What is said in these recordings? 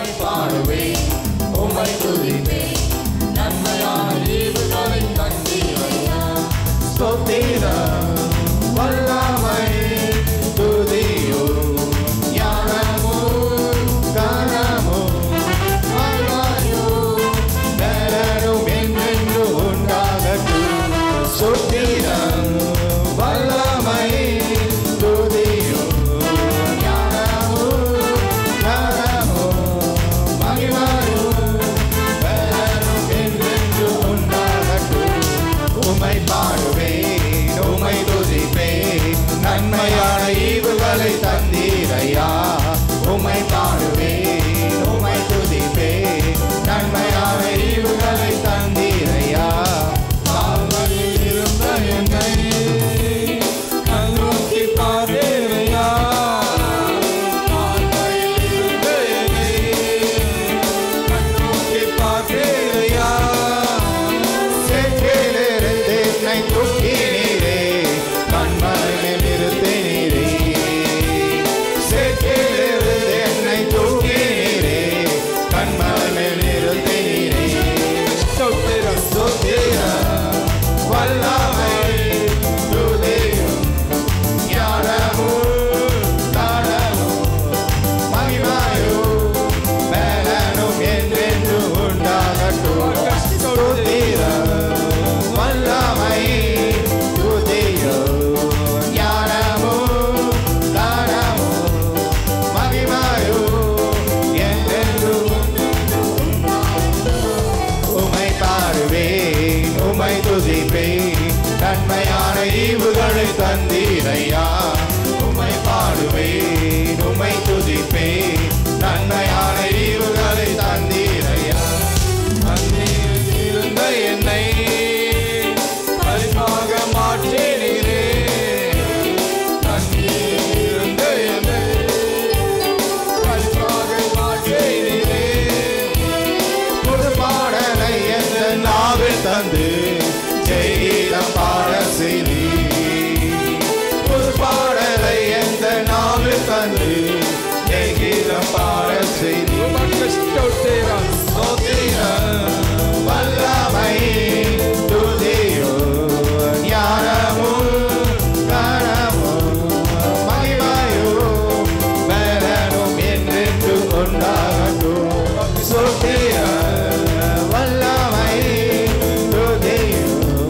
உம்மை பாடுவேன் உம்மை துதிப்பேன் நன்மையான ஈவுகளை தந்தீரையா ஸ்தோத்திரம் வல்லமை துதியும் ஞானமும் கனமும் மகிமையும் நலனும் என்றென்று உண்டாகட்டும் ஸ்தோத்திரம் வல்லமை துதியும் ஞானமும் கனமும் மகிமையும் நலனும் என்றென்று உண்டாகட்டும் உம்மை பாடுவேன் உம்மை துதிப்பேன் நன்மையான ஈவுகளை தந்தீரையா உம்மை பாடுவேன் உம்மை துதிப்பேன் நன்மையான ஈவுகளை தந்தீரையா கால்களில் இருந்த என்னை கண்ணோக்கி பார்த்தீரையா கால்களில் இருந்த என்னை கண்ணோக்கி பார்த்தீரையா சேற்றிலிருந்து என்னை தூக்கினீரே கண்மலையில் நிறுத்தினீரே சேற்றிலிருந்து என்னை தூக்கினீரே கண்மலையில் நிறுத்தினீரே ஸ்தோத்திரம் ஸ்தோத்திரம் வல்லமை துதியும் ஞானமும் தானமும் மகிமையும் மேலனும் என்றென்று உண்டாகட்டும் ஸ்தோத்திரம் வல்லமை துதியும் ஞானமும் தானமும் மகிமையும் என்றென்றும் உமை பாடுவேன் உமை துதிப்பேன் நன்மையான ஈவுகளை தந்தீரையா உமை பாடுவேன் உமை துதிப்பேன் நன்மையான ஈவுகளை தந்தீரையா தந்தீர் இருந்த என்னை பரிசாக மாற்றினீரே தந்தீர் இருந்த என்னை பரிசாக மாற்றினீரே புது பாடலை எந்த நாவில் தந்து ஜெயிலம் பாட செய்தி புது பாடலை எந்த நாவில் தந்து ஜெயிலம் பாட செய்தி ஸ்தோத்திரம் வல்லமை துதியோ ஞானமும் கனமும் மகிமையோ மேலனும் என்றென்று உண்டாகட்டும் ஸ்தோத்திரம் வல்லமை துதியோ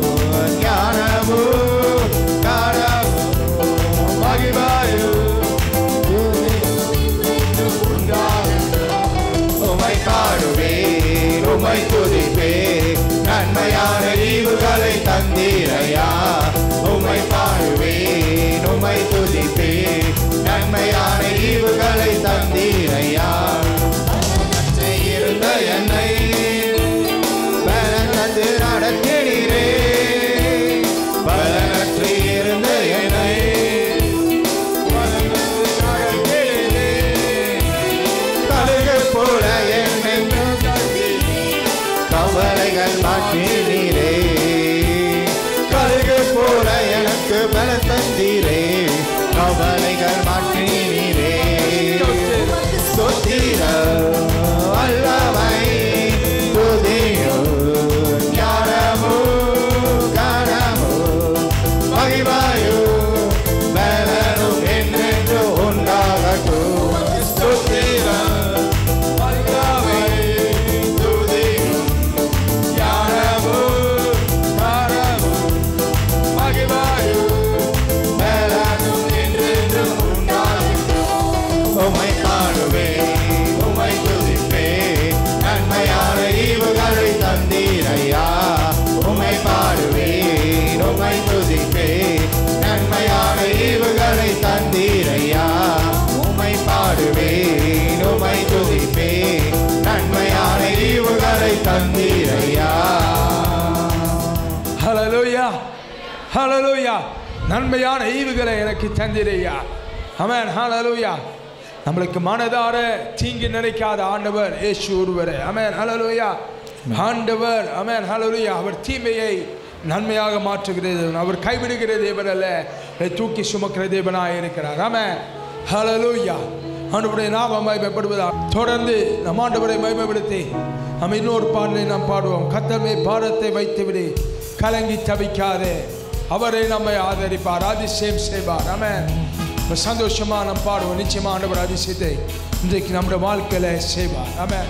ஞானமும் கனமும் மகிமையோ உமை பாடுவேன் உமை துதிப்பேன் நன்மையான ஈவுகளை தந்தீரையா உமை பாடுவேன் உமை துதிப்பேன் நன்மையான ஈவுகளை தந்தீரையா இருந்த என்னை பலனத்து நடத்தினீரே பலனற்று இருந்த என்னை பலனற்று நடத்தினீரே கழுகு போல என்னை கவலைகள் மாற்றினீரே கழுகு போல எனக்கு பல தந்தீரே கவலைகள் மாற்றினீரே சொத்திர வல்லமை துதியோ ஞானமோ கனமோ மகிமையோ பலனும் என்றென்று உண்டாகட்டும் ஸ்தோத்திரம் வல்லமை துதியும் ஞானமும் கனமும் மகிமையும் பலனும் என்றென்றும் உண்டாகட்டும் உம்மை பாடுவேன் உம்மை துதிப்பேன் நன்மையான ஈவுகளை தந்தீரையா உம்மை பாடுவேன் உம்மை துதிப்பேன் நன்மையான ஈவுகளை தந்தீரையா உம்மை பாடுவேன் உம்மை துதிப்பேன் நன்மையான ஈவுகளை தந்தீரையா ஹலலூயா ஹலலூயா நன்மையான ஈவுகளை எனக்கு தந்திரையா அமேன் ஹலலூயா நம்மளுக்கு மனதார தீங்கு நினைக்காத ஆண்டவர் இயேசு ஒருவரே அமேன் ஹலலூயா ஆண்டவர் அமேன் ஹலலூயா அவர் தீமையை நன்மையாக மாற்றுகிற தேவன் அவர் கைவிடுகிற தேவன் அல்ல அவரை தூக்கி சுமக்கிற தேவனாக இருக்கிறார் ஆமென் ஹalleluya ஆண்டவருடைய நாமம் மகிமைப்படுவதா தொடர்ந்து நம் ஆண்டவரை மகிமைப்படுத்தி நம்ம இன்னொரு பாடலை நாம் பாடுவோம் கத்தமே பாரத்தை வைத்து விடு கலங்கி தவிக்காதே அவரை நம்மை ஆதரிப்பார் அதிசயம் செய்வார் ஆமென் இப்ப சந்தோஷமா நாம் பாடுவோம் நிச்சயமா ஆண்டவர் அதிசயத்தை இன்றைக்கு நம்முடைய வாழ்க்கையில செய்வார் ஆமென்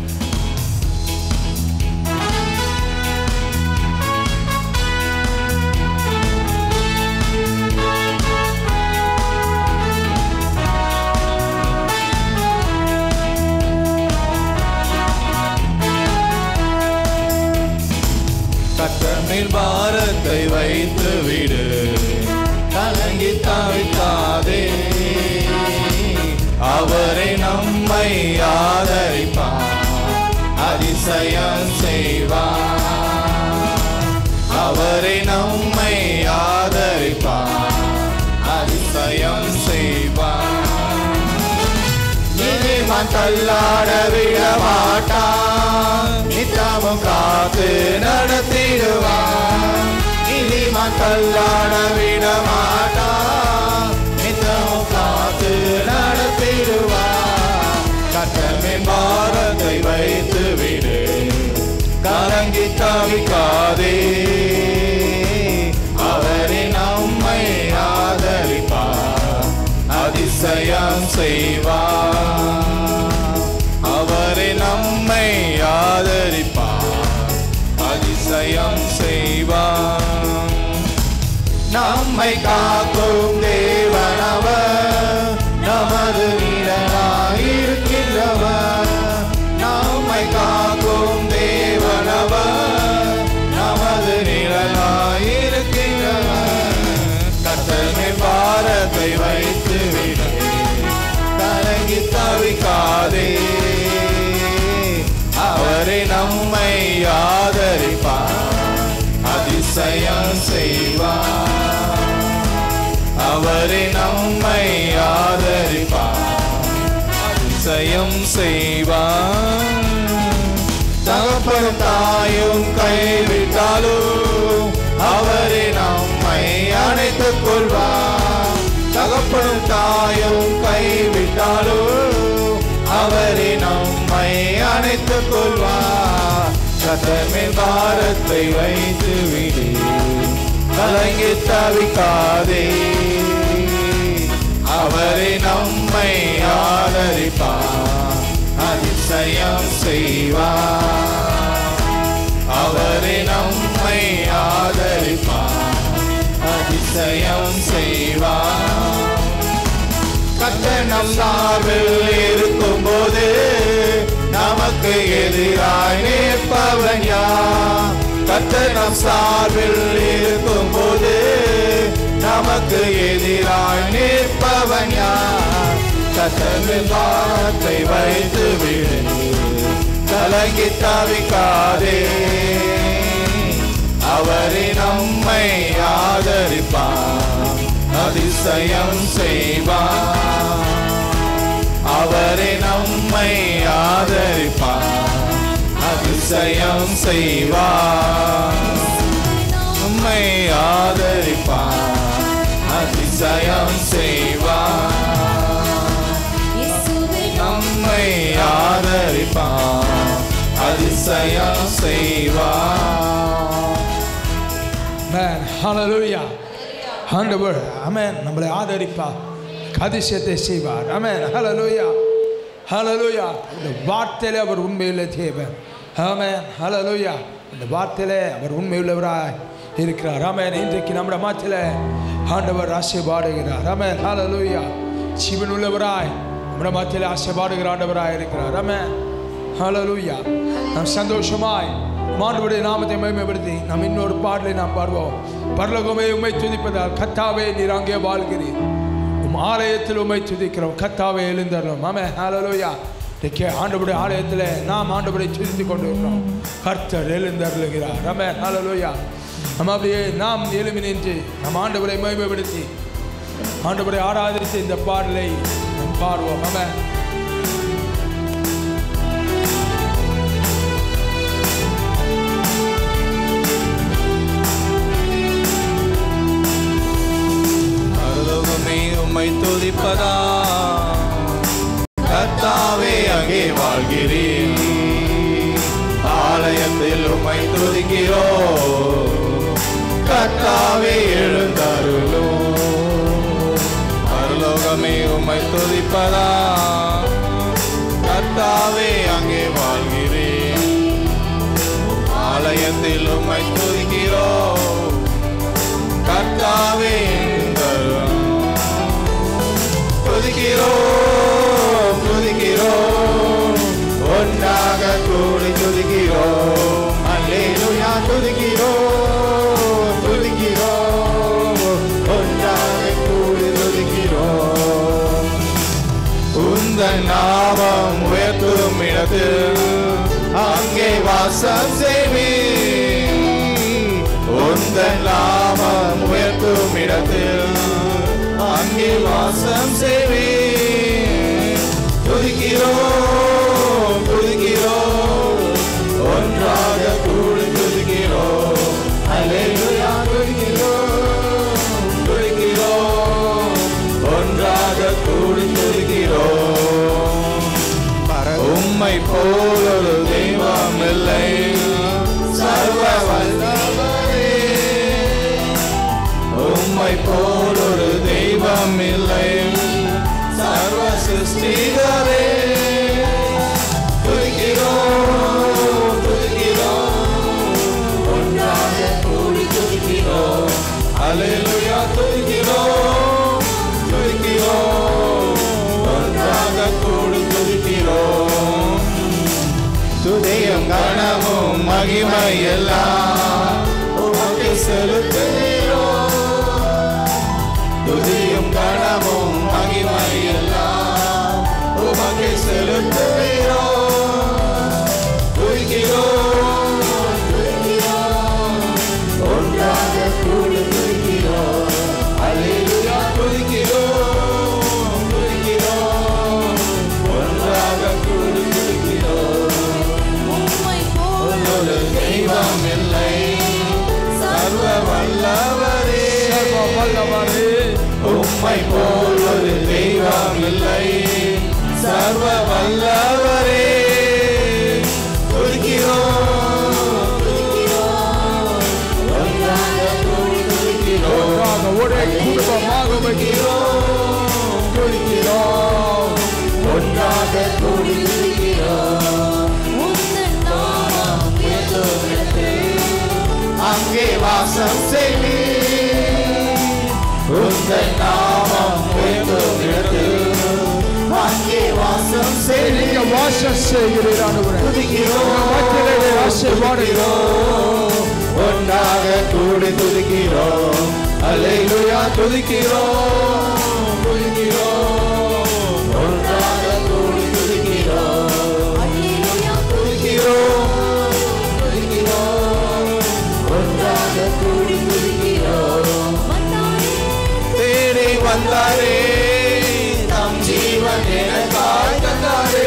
கத்தமில் பாரத்தை வைத்து விடு கலங்கி தவிக்காதே அவரை நம்மை ஆதரிப்பார் அதிசயம் செய்வார் அவரை நம்மை ஆதரிப்பார் அதிசயம் செய்வார் நீதிமான் தள்ளாட விட மாட்டான் நித்தமும் காத்து நடத்திடுவான் நீதிமான் தள்ளாட விட மாட்டான் நித்தமும் காத்து நடத்திடுவான் கட்டமின் பாரத்தை வைத்து விடு கலங்கி தவிக்காதே அவரே நம்மை ஆதரிப்பார் அதிசயம் செய்வார் அவரே நம்மை ஆதரிப்பார் அதிசயம் செய்வார் நம்மை காக்கும் தேவனவர் நமது நிழலாயிருக்கின்றவர் நம்மை காக்கும் தேவனவர் நமது நிழலாயிருக்கின்றவர் கத்தனை பாரத்தை வைத்து விடு கலங்கி தவிக்காதே அவரை நம்மை ஆதரிப்பார் அதிசயம் செய்வார் அவரை நம்மை ஆதரிப்பார் அதிசயம் செய்வார் தகப்பனும் தாயும் கைவிட்டாலும் அவரை நம்மை அணைத்துக் கொள்வார் தகப்பனும் தாயும் கைவிட்டாலும் அவரை நம்மை அணைத்துக் கொள்வார் கதமில் பாரத்தை வைத்து விடு கலங்கி தவிக்காதே அவரை நம்மை ஆதரிப்பார் அதிசயம் செய்வார் அவரை நம்மை ஆதரிப்பார் அதிசயம் செய்வார் கட்டணம் சார்பில் இருக்கும்போது நமக்கு எதிராய் நிற்பவன் யார் கட்டணம் சார்பில் இருக்கும்போது நமக்கு எதிராய் நிற்பவன் யார் கத்தமில் வார்த்தை வைத்து விடு கலங்கி தவிக்காதே அவரை நம்மை ஆதரிப்பார் அதிசயம் செய்வார் அவரை நம்மை ஆதரிப்பார் அதிசயம் செய்வார் நம்மை ஆதரிப்பார் அதிசயம் செய்வார் நம்மை ஆதரிப்பார் அதிசயம் செய்வார் மேன் ஹalleluya ஆண்டவர் ஆமென் நம்மளை ஆதரிப்பார் அதிசயத்தை செய்வார் ஆமென் ஹalleluya ஹalleluya இந்த வார்த்தையிலே அவர் உண்மையுள்ள தேவன் ஆமென் ஹalleluya இந்த வார்த்தையிலே அவர் உண்மையுள்ளவராய் இருக்கிறார் ஆமென் இன்றைக்கு நம்முடைய மாத்தில ஆண்டவர் ஆசைப்பாடுகிறார் ஆமென் ஹalleluya ஜீவன் உள்ளவராய் நம்முடைய மாத்தில ஆசைப்பாடுகிற ஆண்டவராய் இருக்கிறார் ஆமென் ஹalleluya நாம் சந்தோஷமாய் மாண்டவருடைய நாமத்தை மகிமைப்படுத்தி நாம் இன்னொரு பாடலை நாம் பாடுவோம் பரலோகமே உம்மை துதிப்பதால் கத்தாவே நீர் அங்கே வாழ்கிறீர் உம் ஆலயத்தில் உம்மை துதிக்கிறோம் கத்தாவே எழுந்தரும் ஆமே ஹalleluya இன்றைக்கு ஆண்டவருடைய ஆலயத்தில் நாம் ஆண்டவரை துதித்து கொண்டு இருக்கிறோம் கர்த்தர் எழுந்தருளுகிறார் ஆமே ஹalleluya நம்ம அப்படியே நாம் எழுமி நின்று நம் ஆண்டவரை மகிமைப்படுத்தி ஆண்டவரை ஆராதித்து இந்த பாடலை நாம் பாடுவோம் ஆமே பரலோகமே உம்மை துதிப்பதா அங்கே வாழ்கிறேன் ஆலயத்தில் உம்மை துதிக்கிறோ கர்த்தாவே எழுந்தருளோ பரலோகமே உம்மை துதிப்பதா கர்த்தாவே அங்கே வாழ்கிறேன் ஆலயத்தில் உம்மை துதிக்கிறோ கர்த்தாவே எழுந்தருளோ துதிக்கிறோம் துதிக்கிறோம் ஒன்றாக கூடி துதிக்கிறோம் அல்லேலூயா துதிக்கிறோம் துதிக்கிறோம் ஒன்றாக கூடி துதிக்கிறோம் உந்தன் நாமம் உயர்த்தும் இடத்தில் அங்கே வாசம் செய்வீர் உந்தன் நாமம் உயர்த்தும் இடத்தில் அங்கே வாசம் செய்வீர் துதிக்கிறோம் துதிக்கிறோம் ஒன்றாக கூடி துதிக்கிறோம் அல்லேலூயா துதிக்கிறோம் துதிக்கிறோம் ஒன்றாக கூடி துதிக்கிறோம் உம்மை போல் ஒரு தெய்வம் இல்லை சர்வ வல்லவரே உம்மை போல் ஒரு தெய்வம் இல்லை சர்வ சிருஷ்டிகரே துதிக்கிறோம் துதிக்கிறோம் ஒன்றாக கூடி துதிக்கிறோம் அல்லேலூயா துதிக்கிறோம் துதிக்கிறோம் ஒன்றாக கூடி துதிக்கிறோம் துதியும் கணமும் மகிமை எல்லாம் உமக்கு செலுத்துகிறோம் துதியும் கணமும் மகிமை எல்லாம் உமக்கு செலுத்துகிறோம் துதிக்கிறோம் துதிக்கிறோம் ஒன்றாக கூடி துதிக்கிறோம் அல்லேலூயா துதிக்கிறோம் துதிக்கிறோம் ஒன்றாக கூடி துதிக்கிறோம் உம்மை போல் ஒரு தெய்வம் இல்லை சர்வ வல்லவரே சர்வ வல்லவரே உம்மை போல் ஒரு தெய்வம் இல்லை சர்வ வல்லவரே துதிக்கிறோம் துதிக்கிறோம் ஒன்றாக கூடி துதிக்கிறோம் ஒன்றாக ஒரே குடும்பமாக வைக்கிறோம் துதிக்கிறோம் ஒன்றாக கூடி துதிக்கிறோம் உந்தன் நாமம் உயர்த்தும் இடத்தில் அங்கே வாசம் செய்வீர் உந்தன் நாமம் உயர்த்தும் இடத்தில் அங்கே வாசம் நீங்க செய்வீர் வாசம் செய்கிறீர் ஆண்டவரே துதிக்கிறோம் மத்தியிலே ஆசீர்வாடுகிறோம் ஒன்றாக கூடி துதிக்கிறோம் அல்லேலூயா துதிக்கிறோம் துதிக்கிறோம் ஒன்றாக கூடி துதிக்கிறோம் அல்லேலூயா துதிக்கிறோம் துதிக்கிறோம் ஒன்றாக கூடி துதிக்கிறோம் வந்தாரே தேடி வந்தாரே தம் ஜீவன் எனக்காய் தந்தாரே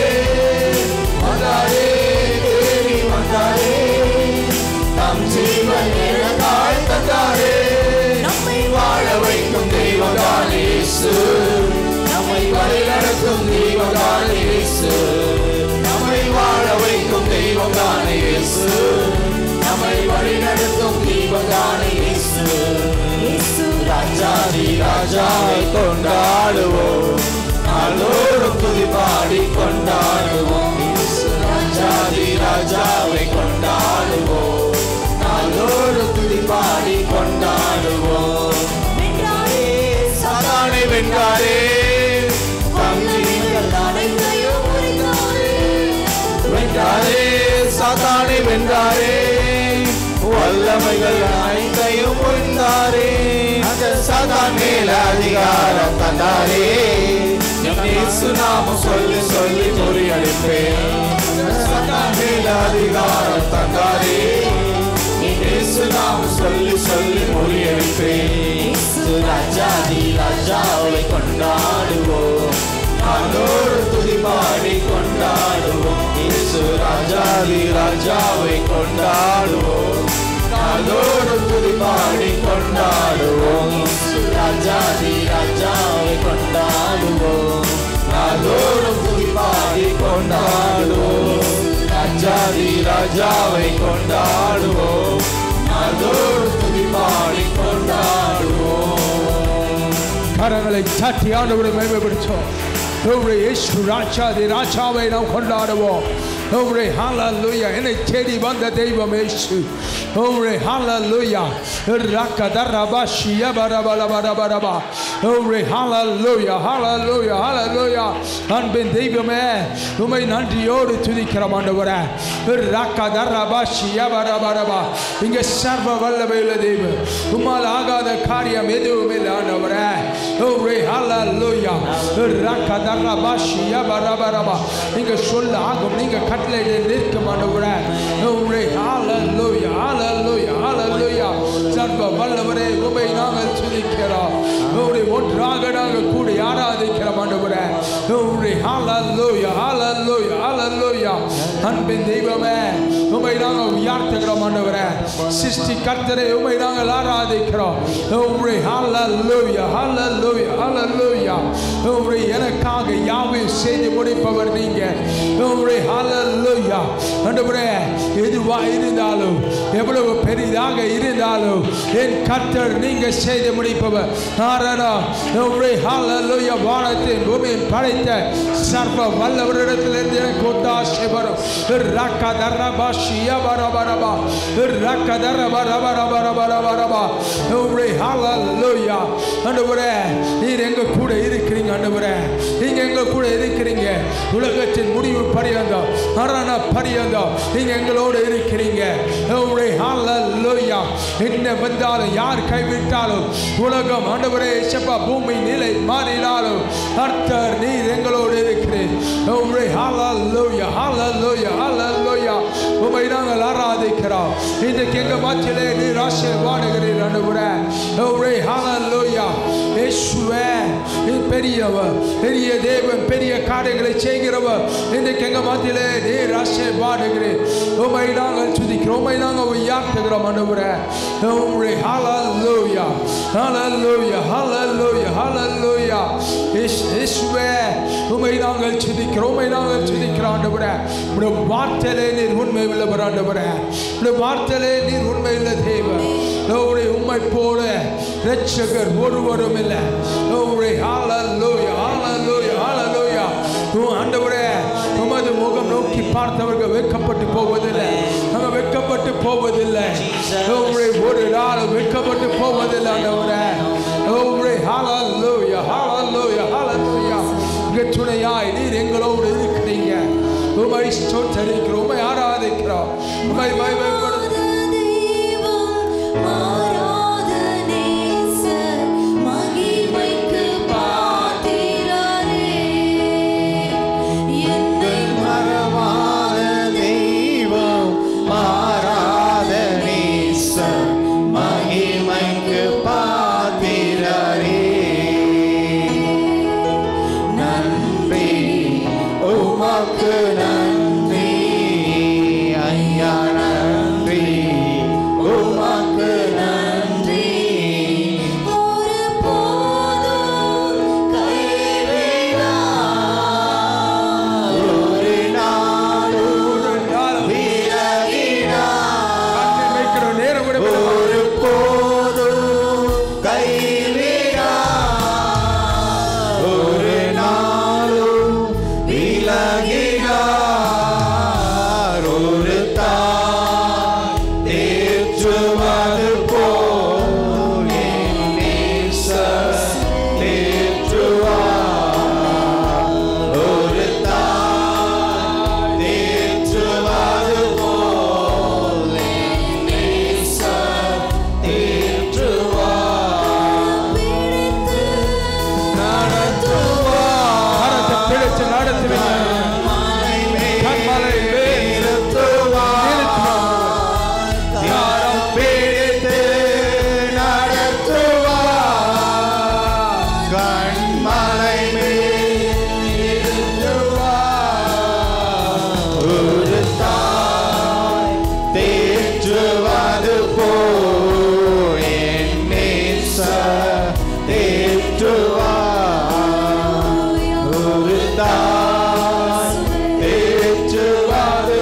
வந்தாரே தேடி வந்தாரே தம் ஜீவன் எனக்காய் தந்தாரே நம்மை வாழ வைக்கும் தெய்வம் இயேசு நம்மை வழி நடத்தும் தெய்வம் இயேசு நம்மை வாழ வைக்கும் தெய்வம் இயேசு நம்மை வழி நடத்தும் தெய்வம் இயேசு இயேசு ராஜாதி ராஜாவை கொண்டாடுவோம் நாளோறும் துதி பாடி கொண்டாடுவோம் இயேசு ராஜாதி ராஜாவை கொண்டாடுவோம் நாளோறும் துதி பாடி கொண்டாடுவோம் வென்றாரே சாதானை வென்றாரே வல்லமைகள் அனைத்தையும் முறித்தாரே வென்றாரே சாத்தானை வென்றாரே வல்லமைகள் அனைத்தையும் புரிந்தாரே அந்த சாதான் மேல அதிகாரம் தந்தாரே இயேசு நாம சொல்லி சொல்லி முறியடிப்பேன் சாத்தான் மேல அதிகாரம் தந்தாரே இயேசு நாம சொல்லி சொல்லி முறியடிப்பேன் ராஜாதி ராஜாவை கொண்டாடுவோம் நாளோடு துதி பாடி கொண்டாடுவோம் இயேசு ராஜாதி ராஜாவை கொண்டாடுவோம் நாளோடு துதி பாடி கொண்டாடுவோம் இயேசு ராஜாதி ராஜாவை கொண்டாடுவோம் நாளோடு துதி பாடி கொண்டாடுவோம் ராஜாதி ராஜாவை கொண்டாடுவோம் அதோடு துதி பாடி கொண்டாடுவோம் கரங்களை தட்டி ஆண்டவரை மேம்படுத்தோம் உங்களுடைய இயேசு ராஜாதி ராஜாவை நாம் கொண்டாடுவோம் உங்களுடைய ஹalleluya என்னை தேடி வந்த தெய்வம் இயேசு உங்களுடைய ஹalleluya ரக்க தரபா ஷிய பரபல பரபரபா உங்களுடைய ஹalleluya ஹalleluya ஹalleluya அன்பின் தெய்வமே உமை நன்றியோடு துதிக்கிறோம் ஆண்டவரே ரக்க தரபா ஷிய பரபரபா இங்க சர்வ வல்லமை உள்ள தெய்வம் உம்மால் ஆகாத காரியம் எதுவும் இல்லை ஆண்டவரே உங்களுடைய ஹalleluya ரக்க தரபா ஷிய பரபரபா நீங்க சொல்ல ஆகும் நீங்க கட்டளை நிற்கும் ஆண்டவரே உங்களுடைய ஹalleluya ஹalleluya ஹalleluya சர்வ வல்லவரே உமை நாங்கள் துதிக்கிறோம் உங்களுடைய ஒன்றாக நாங்கள் கூடி ஆராதிக்கிறோம் ஆண்டவரே உங்களுடைய ஹalleluya ஹalleluya ஹalleluya அன்பின் தெய்வமே உமை நாங்கள் உயர்த்துகிறோம் ஆண்டவரே சிருஷ்டி கர்த்தரை உமை நாங்கள் ஆராதிக்கிறோம் உங்களுடைய ஹalleluya ஹalleluya ஹalleluya உங்களுடைய எனக்காக யாவையும் செய்து முடிப்பவர் நீங்க உங்களுடைய ஹalleluya ஆண்டவரே எதுவா இருந்தாலும் எவ்வளவு பெரிதாக இருந்தாலும் என் கர்த்தர் நீங்க செய்து முடிப்பவர் காரணம் உங்களுடைய ஹalleluya வானத்தின் பூமியின் படைத்த சர்வ வல்லவரிடத்திலிருந்து எனக்கு ஒத்தாசை வரும் ரக்க தரபா ஷிய பரபரபா ரக்க தரபா ரப ரப ரப ரப ரபா உங்களுடைய ஹalleluya ஆண்டவரே நீர் எங்க கூட இருக்கிறீங்க ஆண்டவரே நீங்க எங்க கூட இருக்கிறீங்க உலகத்தின் முடிவு பரியந்தம் மரண பரியந்தம் நீங்க எங்களோடு இருக்கிறீங்க உங்களுடைய ஹalleluya என்ன வந்தாலும் யார் கைவிட்டாலும் உலகம் ஆண்டவரே செப்பா பூமி நிலை மாறினாலும் கர்த்தர் நீர் எங்களோடு இருக்கிறேன் உங்களுடைய ஹalleluya ஹalleluya ஹalleluya உம்மை நாங்கள் ஆராதிக்கிறோம் இன்றைக்கு எங்க மத்தியிலே நீர் ஆசீர்வாடுகிறீர் ஆண்டவரே உங்களுடைய ஹalleluya இயேசுவே நீ பெரியவர் பெரிய தேவன் பெரிய காரியங்களை செய்கிறவர் இன்றைக்கு எங்க மத்தியிலே நீர் ஆசீர்வாடுகிறீர் உம்மை நாங்கள் துதிக்கிறோம் உம்மை நாங்கள் உயர்த்துகிறோம் ஆண்டவரே உம்முடைய ஹalleluya ஹalleluya ஹalleluya ஹalleluya இயேசு- இயேசுவே உம்மை நாங்கள் துதிக்கிறோம் உம்மை நாங்கள் துதிக்கிறோம் ஆண்டவரே உம்முடைய வார்த்தையிலே நீர் உண்மை உள்ளவர் ஆண்டவரே உம்முடைய வார்த்தையிலே நீர் உண்மை உள்ள தேவன் உம்முடைய உம்மை போல இரட்சகர் ஒருவரும் இல்லை உம்முடைய ஹalleluya ஹalleluya ஹalleluya உம் ஆண்டவரே உமது முகம் நோக்கி பார்த்தவர்கள் வெட்கப்பட்டு போவதில்லை அவங்க வெட்கப்பட்டு போவதில்லை உங்களுடைய ஒரு நாள் வெட்கப்பட்டு போவதில்லை ஆண்டவரே உங்களுடைய ஹalleluya ஹalleluya ஹalleluya இங்க துணையாய் நீர் எங்களோடு இருக்கிறீங்க உமை ஸ்தோத்தரிக்கிறோம் உமை ஆராதிக்கிறோம் உமை மகிமைப்படுத்த மறவாத தெய்வம் மாறாத நேசர் மகிமைக்கு பாத்திரரே நன்றி உமக்கு நன்றி ஐயா நன்றி உமக்கு நன்றி ஒரு நாளும் ஒரு நாளும் விலகினார் கண்ணை வைக்கிற நேரம் கூட விட மாட்டோம். ஒரு போதும் கைவிடா ஒரு நாளும் விலகினார் ஒரு தாய் தேற்றுவது போல் என் நேசர் தேற்றுவார் ஒரு தாய் தேற்றுவது போல் என் நேசர் தேற்றுவார் நடத்துவார் கரத்தை பிடிச்சு நடத்துவீங்க கண்மலை மேல் நிறுத்துவார் யாரம் பிடித்து நடத்துவார் கண்மலை மேல் நிறுத்துவார் ஒரு தாய் தேற்றுவது போல் என் நேசர் தேற்றுவார் ஒரு தாய் தேற்றுவது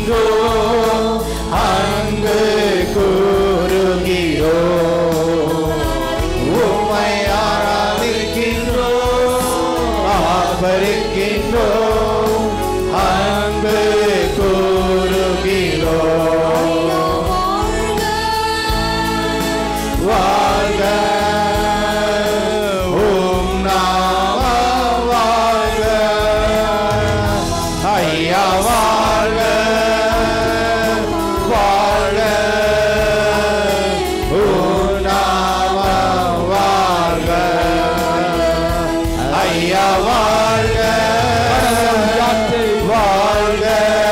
துதிக்கின்றோம் அங்கு கூறுகிறோம் உம்மை ஆராதிக்கின்றோம் ஆபரிக்கின்றோம் அங்கு கூறுகிறோம் வாழ்க உம் நாம வாழ்க ஐயா வாழ்க வாழ்க உம் நாம வாழ்க ஐயா வாழ்க வாழ்க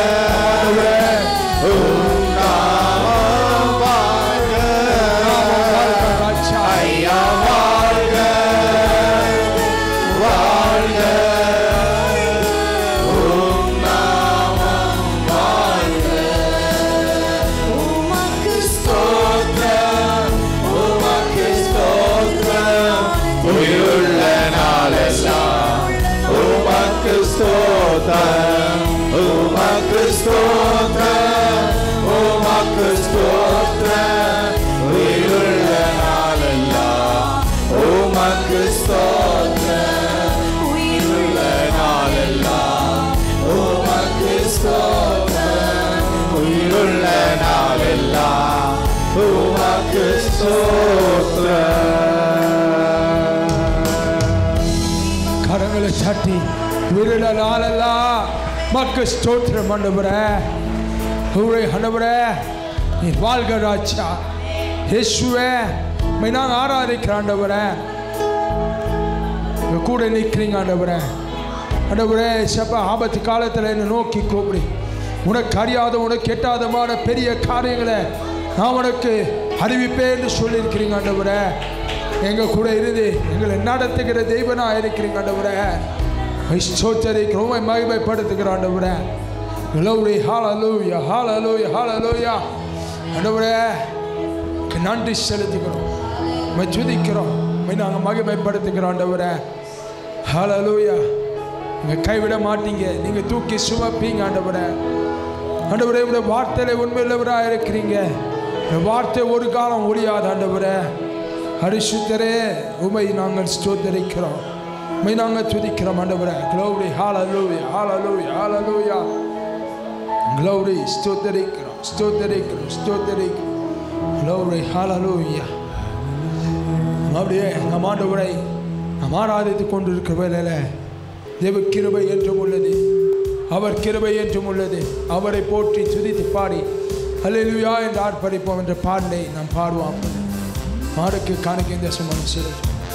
உம் நாம வாழ்க ஐயா வாழ்க வாழ்க உம் நாமம் வாழ்க ஸ்தோத்திரம் உமக்கு ஸ்தோத்திரம் உயிருள்ள நாளெல்லாம் உமக்கு ஸ்தோத்திரம் உமக்கு ஸ்தோத்திரம் உமக்கு ஸ்தோத்திரம் உயிருள்ள நாளெல்லாம் உமக்கு ஸ்தோத்திரம் உயிருள்ள நாளெல்லாம் உமக்கு ஸ்தோத்திரம் உயிருள்ள நாளெல்லாம் உமக்கு ஸ்தோத்திரம் கரங்களை தட்டி விருட நாளெல்லாம் மக்கு ஸ்தோத்திரம் ஆண்டவரே ஊரே ஆண்டவரே நீ வாழ்க ராஜா இயேசுவே உம்மை நாங்கள் ஆராதிக்கிற ஆண்டவரே உங்க கூட நிற்கிறீங்க ஆண்டவரே ஆண்டவரே செப்ப ஆபத்து காலத்தில் என்னை நோக்கி கூப்பிடு உனக்கு அறியாத உனக்கு எட்டாதமான பெரிய காரியங்களை நான் உனக்கு அறிவிப்பேன் என்று சொல்லியிருக்கிறீங்க ஆண்டவரே எங்கள் கூட இருந்து எங்களை நடத்துகிற தெய்வனாக இருக்கிறீங்க ஆண்டவரே ஸ்தோத்தரிக்கிறோம் உம்மை மகிமைப்படுத்துகிற ஆண்டவரே Glory, hallelujah, hallelujah, hallelujah. ஆண்டவரே உமக்கு நன்றி செலுத்துகிறோம் உம்மை துதிக்கிறோம் உம்மை நாங்கள் மகிமைப்படுத்துகிறோம் ஆண்டவரே ஹalleluya நீங்கள் கைவிட மாட்டீங்க நீங்கள் தூக்கி சுமப்பீங்க ஆண்டவரே ஆண்டவரே உடைய வார்த்தையில உண்மையுள்ளவராக இருக்கிறீங்க இந்த வார்த்தை ஒரு காலம் ஒழியாது ஆண்டவரே ஹரிசுத்தரே உமை நாங்கள் ஸ்தோத்தரிக்கிறோம் உமை நாங்கள் துதிக்கிறோம் ஆண்டவரே glory hallelujah hallelujah hallelujah glory ஸ்தோத்தரிக்கிறோம் ஸ்தோத்தரிக்கிறோம் ஸ்தோத்தரிக்கிறோம் க்ளோரி ஹalleluya அப்படியே நம் ஆண்டவரை நாம் ஆராதித்துக் கொண்டிருக்கிற வேலையில் தேவ கிருபை என்றும் உள்ளது அவர் கிருபை என்றும் உள்ளது அவரை போற்றி துதித்து பாடி அல்லேலூயா என்று ஆர்ப்பரிப்போம் என்ற பாடலை நாம் பாடுவோம் மாடுக்கு காணிக்க இந்த சுமன் சிறு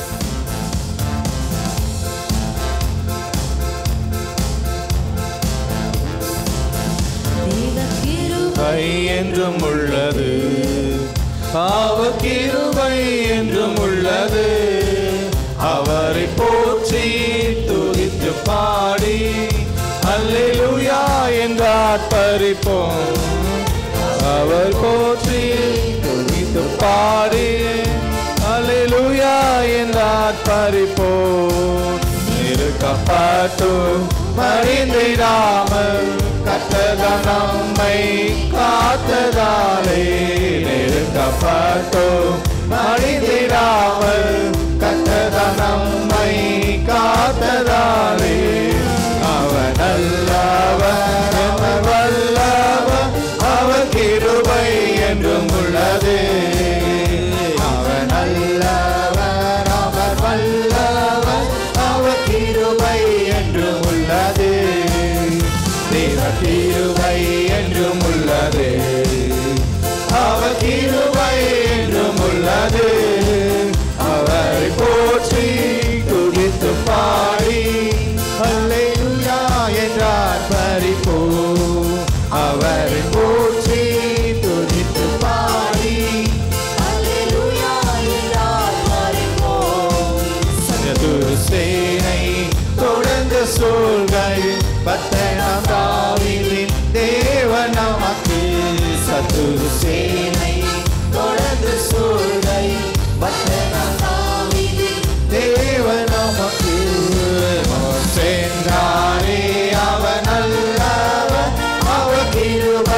கிருபை என்றும் உள்ளது பாவ கிருபை என்றும் உள்ளது அவரை போற்றி துதித்து பாடி அல்லேலூயா என்று ஆர்ப்பரிப்போம் அவர் போற்றி துதித்து பாடி அல்லேலூயா என்று ஆர்ப்பரிப்போம் இருக்கப்பட்டு மறிந்திடாமல் கத்தத நம்மை காத்ததாலே நெருக்கப்பட்டு மறிந்திடாமல் கத்தத நம்மை காத்ததாலே அவன் அல்லவர் அவர் வல்லவர் அவர் கிருபை என்றும் உள்ளது அவன் அல்லவர் அவர் வல்லவர் அவர் கிருபை என்றும் உள்ளது தேவ கிருபை என்றும் உள்ளது அவர் கிருபை என்றும் உள்ளது அவரை போற்றி துதித்து பாடி அல்லேலூயா என்றார் பறிப்போ அவரை போற்றி துதித்து பாடி சதுரு சேனை தொடர்ந்த சூழ்கள் பத்தனாம் தாவிலின் தேவன் நமக்கு சத்துரு சேனை தொடர்ந்து சூழ்கள் பத்தனாம் தாவிலின் தேவன் நமக்கு சென்றாரே அவன் அல்லவர் அவர் கிருபை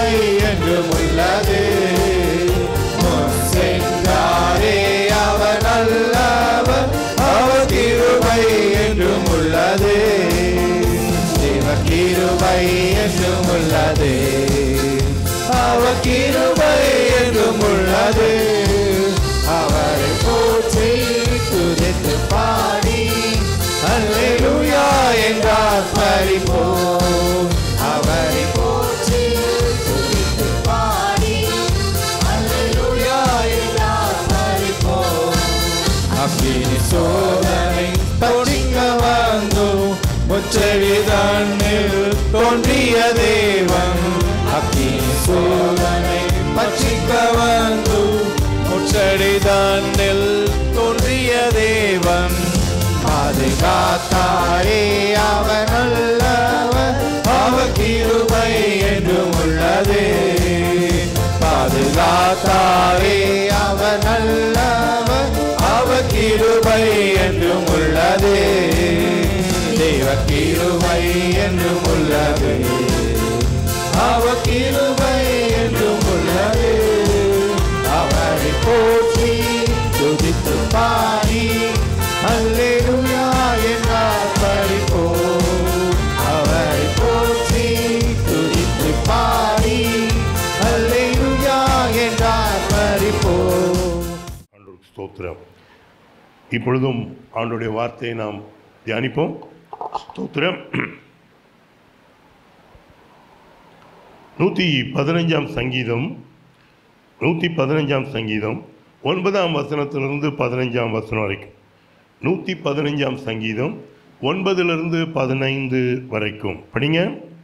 கிருபை என்றும் உள்ளது அவர் கிருபை என்றும் உள்ளது அவரை போற்றி துதித்து பாடி அல்லேலூயா என்றார் பறிப்போம் அவரை போற்றி துதித்து பாடி அல்லேலூயா என்றார் பறிப்போம் அக்கினி சோதனை பற்றிக்க வந்தோம் முச்சடி தண்ணில் தோன்றிய தேவன் அக்கினி சோதனை பற்றிக்க வந்தோம் முச்சடி தண்ணில் தோன்றிய தேவன் பாதுகாத்தாரே அவன் நல்லவன் அவர் கிருபை என்றும் உள்ளது பாதுகாத்தாரே அவர் நல்லவர் அவர் கிருபை என்றும் உள்ளது தேவ கிருபை என்றும் உள்ளது அவர் கிருபை என்றும் உள்ளது அவரை போற்றி துதித்து பாடி அல்லேலூயா என்றார் படிப்போம் அவரை போற்றி துதித்து பாடி அல்லேலூயா என்றார் படிப்போம் ஆண்டவருக்கு ஸ்தோத்திரம் இப்பொழுதும் ஆண்டுடைய வார்த்தையை நாம் தியானிப்போம் ஸ்தோத்திரம் நூற்றி பதினஞ்சாம் சங்கீதம் நூற்றி பதினஞ்சாம் சங்கீதம் ஒன்பதாம் வசனத்திலிருந்து பதினஞ்சாம் வசனம் வரைக்கும் நூற்றி பதினஞ்சாம் சங்கீதம் ஒன்பதிலிருந்து பதினைந்து வரைக்கும் படிங்க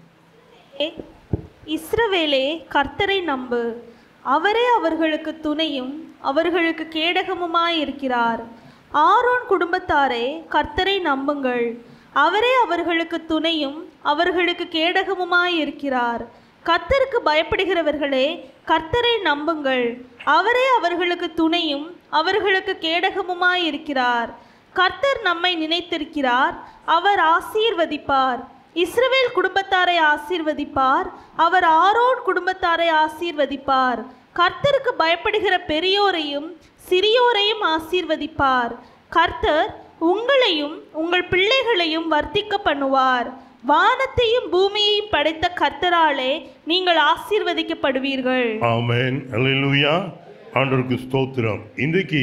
இஸ்ரவேலே கர்த்தரை நம்பு அவரே அவர்களுக்கு துணையும் அவர்களுக்கு கேடகமுமாயிருக்கிறார் ஆரோன் குடும்பத்தாரே கர்த்தரை நம்புங்கள் அவரே அவர்களுக்கு துணையும் அவர்களுக்கு கேடகமுமாயிருக்கிறார் கர்த்தருக்கு பயப்படுகிறவர்களே கர்த்தரை நம்புங்கள் அவரே அவர்களுக்கு துணையும் அவர்களுக்கு கேடகமுமாயிருக்கிறார் கர்த்தர் நம்மை நினைத்திருக்கிறார் அவர் ஆசீர்வதிப்பார் இஸ்ரவேல் குடும்பத்தாரை ஆசீர்வதிப்பார் அவர் ஆரோன் குடும்பத்தாரை ஆசீர்வதிப்பார் கர்த்தருக்கு பயப்படுகிற பெரியோரையும் சிறியோரையும் ஆசீர்வதிப்பார் கர்த்தர் உங்களையும் உங்கள் பிள்ளைகளையும் வர்த்திக்க பண்ணுவார் வானத்தையும் பூமியையும் படைத்த கர்த்தராலே நீங்கள் ஆசீர்வதிக்கப்படுவீர்கள் ஆமென் அல்லேலூயா ஆண்டவருக்கு ஸ்தோத்திரம் இன்றைக்கு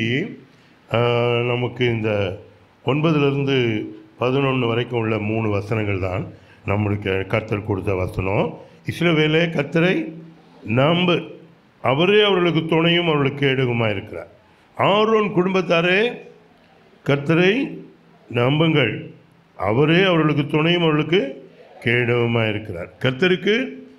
ஆஹ், நமக்கு இந்த ஒன்பதுலேருந்து பதினொன்று வரைக்கும் உள்ள மூணு வசனங்கள் தான் நம்மளுக்கு கர்த்தர் கொடுத்த வசனம் இஸ்ரவேலே கர்த்தரை நம்பு அவரே அவர்களுக்கு துணையும் அவர்களுக்கு கேடகமாக இருக்கிறார் ஆரோன் குடும்பத்தாரே கர்த்தரை நம்புங்கள் அவரே அவர்களுக்கு துணையும் அவர்களுக்கு கேடகமாக இருக்கிறார் கர்த்தருக்கு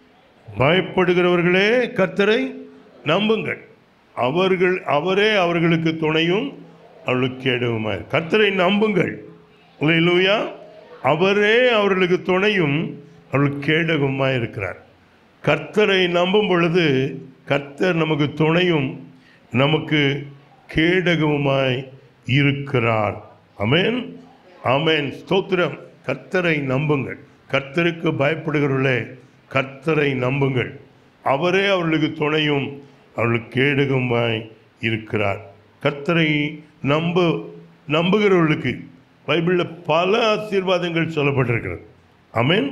பயப்படுகிறவர்களே கர்த்தரை நம்புங்கள் அவர்கள் அவரே அவர்களுக்கு துணையும் அவர்களுக்கு கேடவுமாய் கர்த்தரை நம்புங்கள் லூயா அவரே அவர்களுக்கு துணையும் அவர்களுக்கு கேடகமாய் இருக்கிறார் கர்த்தரை நம்பும் பொழுது கர்த்தர் நமக்கு துணையும் நமக்கு கேடகவுமாய் இருக்கிறார் அமேன் ஆமென் ஸ்தோத்திரம் கர்த்தரை நம்புங்கள் கர்த்தருக்கு பயப்படுகிறவர்களே கர்த்தரை நம்புங்கள் அவரே அவர்களுக்கு துணையும் அவர்களுக்கு கேடகமாய் இருக்கிறார் கர்த்தரை நம்ப நம்புகிறவர்களுக்கு பைபிளில் பல ஆசீர்வாதங்கள் சொல்லப்பட்டிருக்கிறது ஆமென்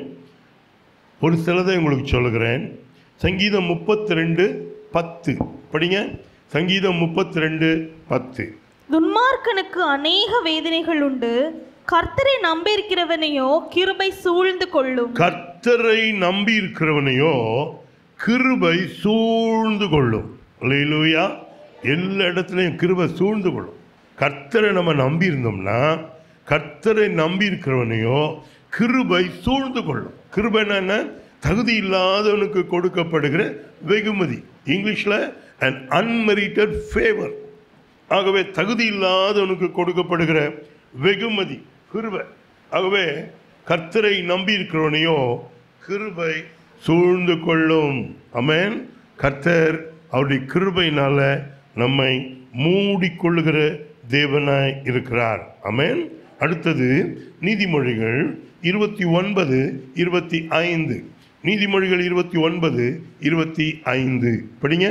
ஒரு சிலதை உங்களுக்கு சொல்லுகிறேன் சங்கீதம் முப்பத்தி ரெண்டு பத்து படிங்க சங்கீதம் முப்பத்தி ரெண்டு பத்து துன்மார்க்கனுக்கு அநேக வேதனைகள் உண்டு கர்த்தரை நம்பியிருக்கிறவனையோ கிருபை சூழ்ந்து கொள்ளும் கர்த்தரை நம்பி இருக்கிறவனையோ கிருபை சூழ்ந்து கொள்ளும் அல்லேலூயா எல்லா இடத்துலையும் கிருபை சூழ்ந்து கொள்ளும் கர்த்தரை நம்ம நம்பி இருந்தோம்னா கர்த்தரை நம்பி இருக்கிறவனையோ கிருபை சூழ்ந்து கொள்ளும் கிருபைன்னா என்ன தகுதி இல்லாதவனுக்கு கொடுக்கப்படுகிற வெகுமதி இங்கிலீஷில் an unmerited ஃபேவர் ஆகவே தகுதி இல்லாதவனுக்கு கொடுக்கப்படுகிற வெகுமதி கிருபை ஆகவே கர்த்தரை நம்பி இருக்கிறவனையோ கிருபை சூழ்ந்து கொள்ளும் அமேன் கர்த்தர் அவருடைய கிருபையினால நம்மை மூடிக்கொள்ளுகிற தேவனாய் இருக்கிறார் அமேன் அடுத்தது நீதிமொழிகள் இருபத்தி ஒன்பது இருபத்தி ஐந்து நீதிமொழிகள் இருபத்தி ஒன்பது இருபத்தி ஐந்து படிங்க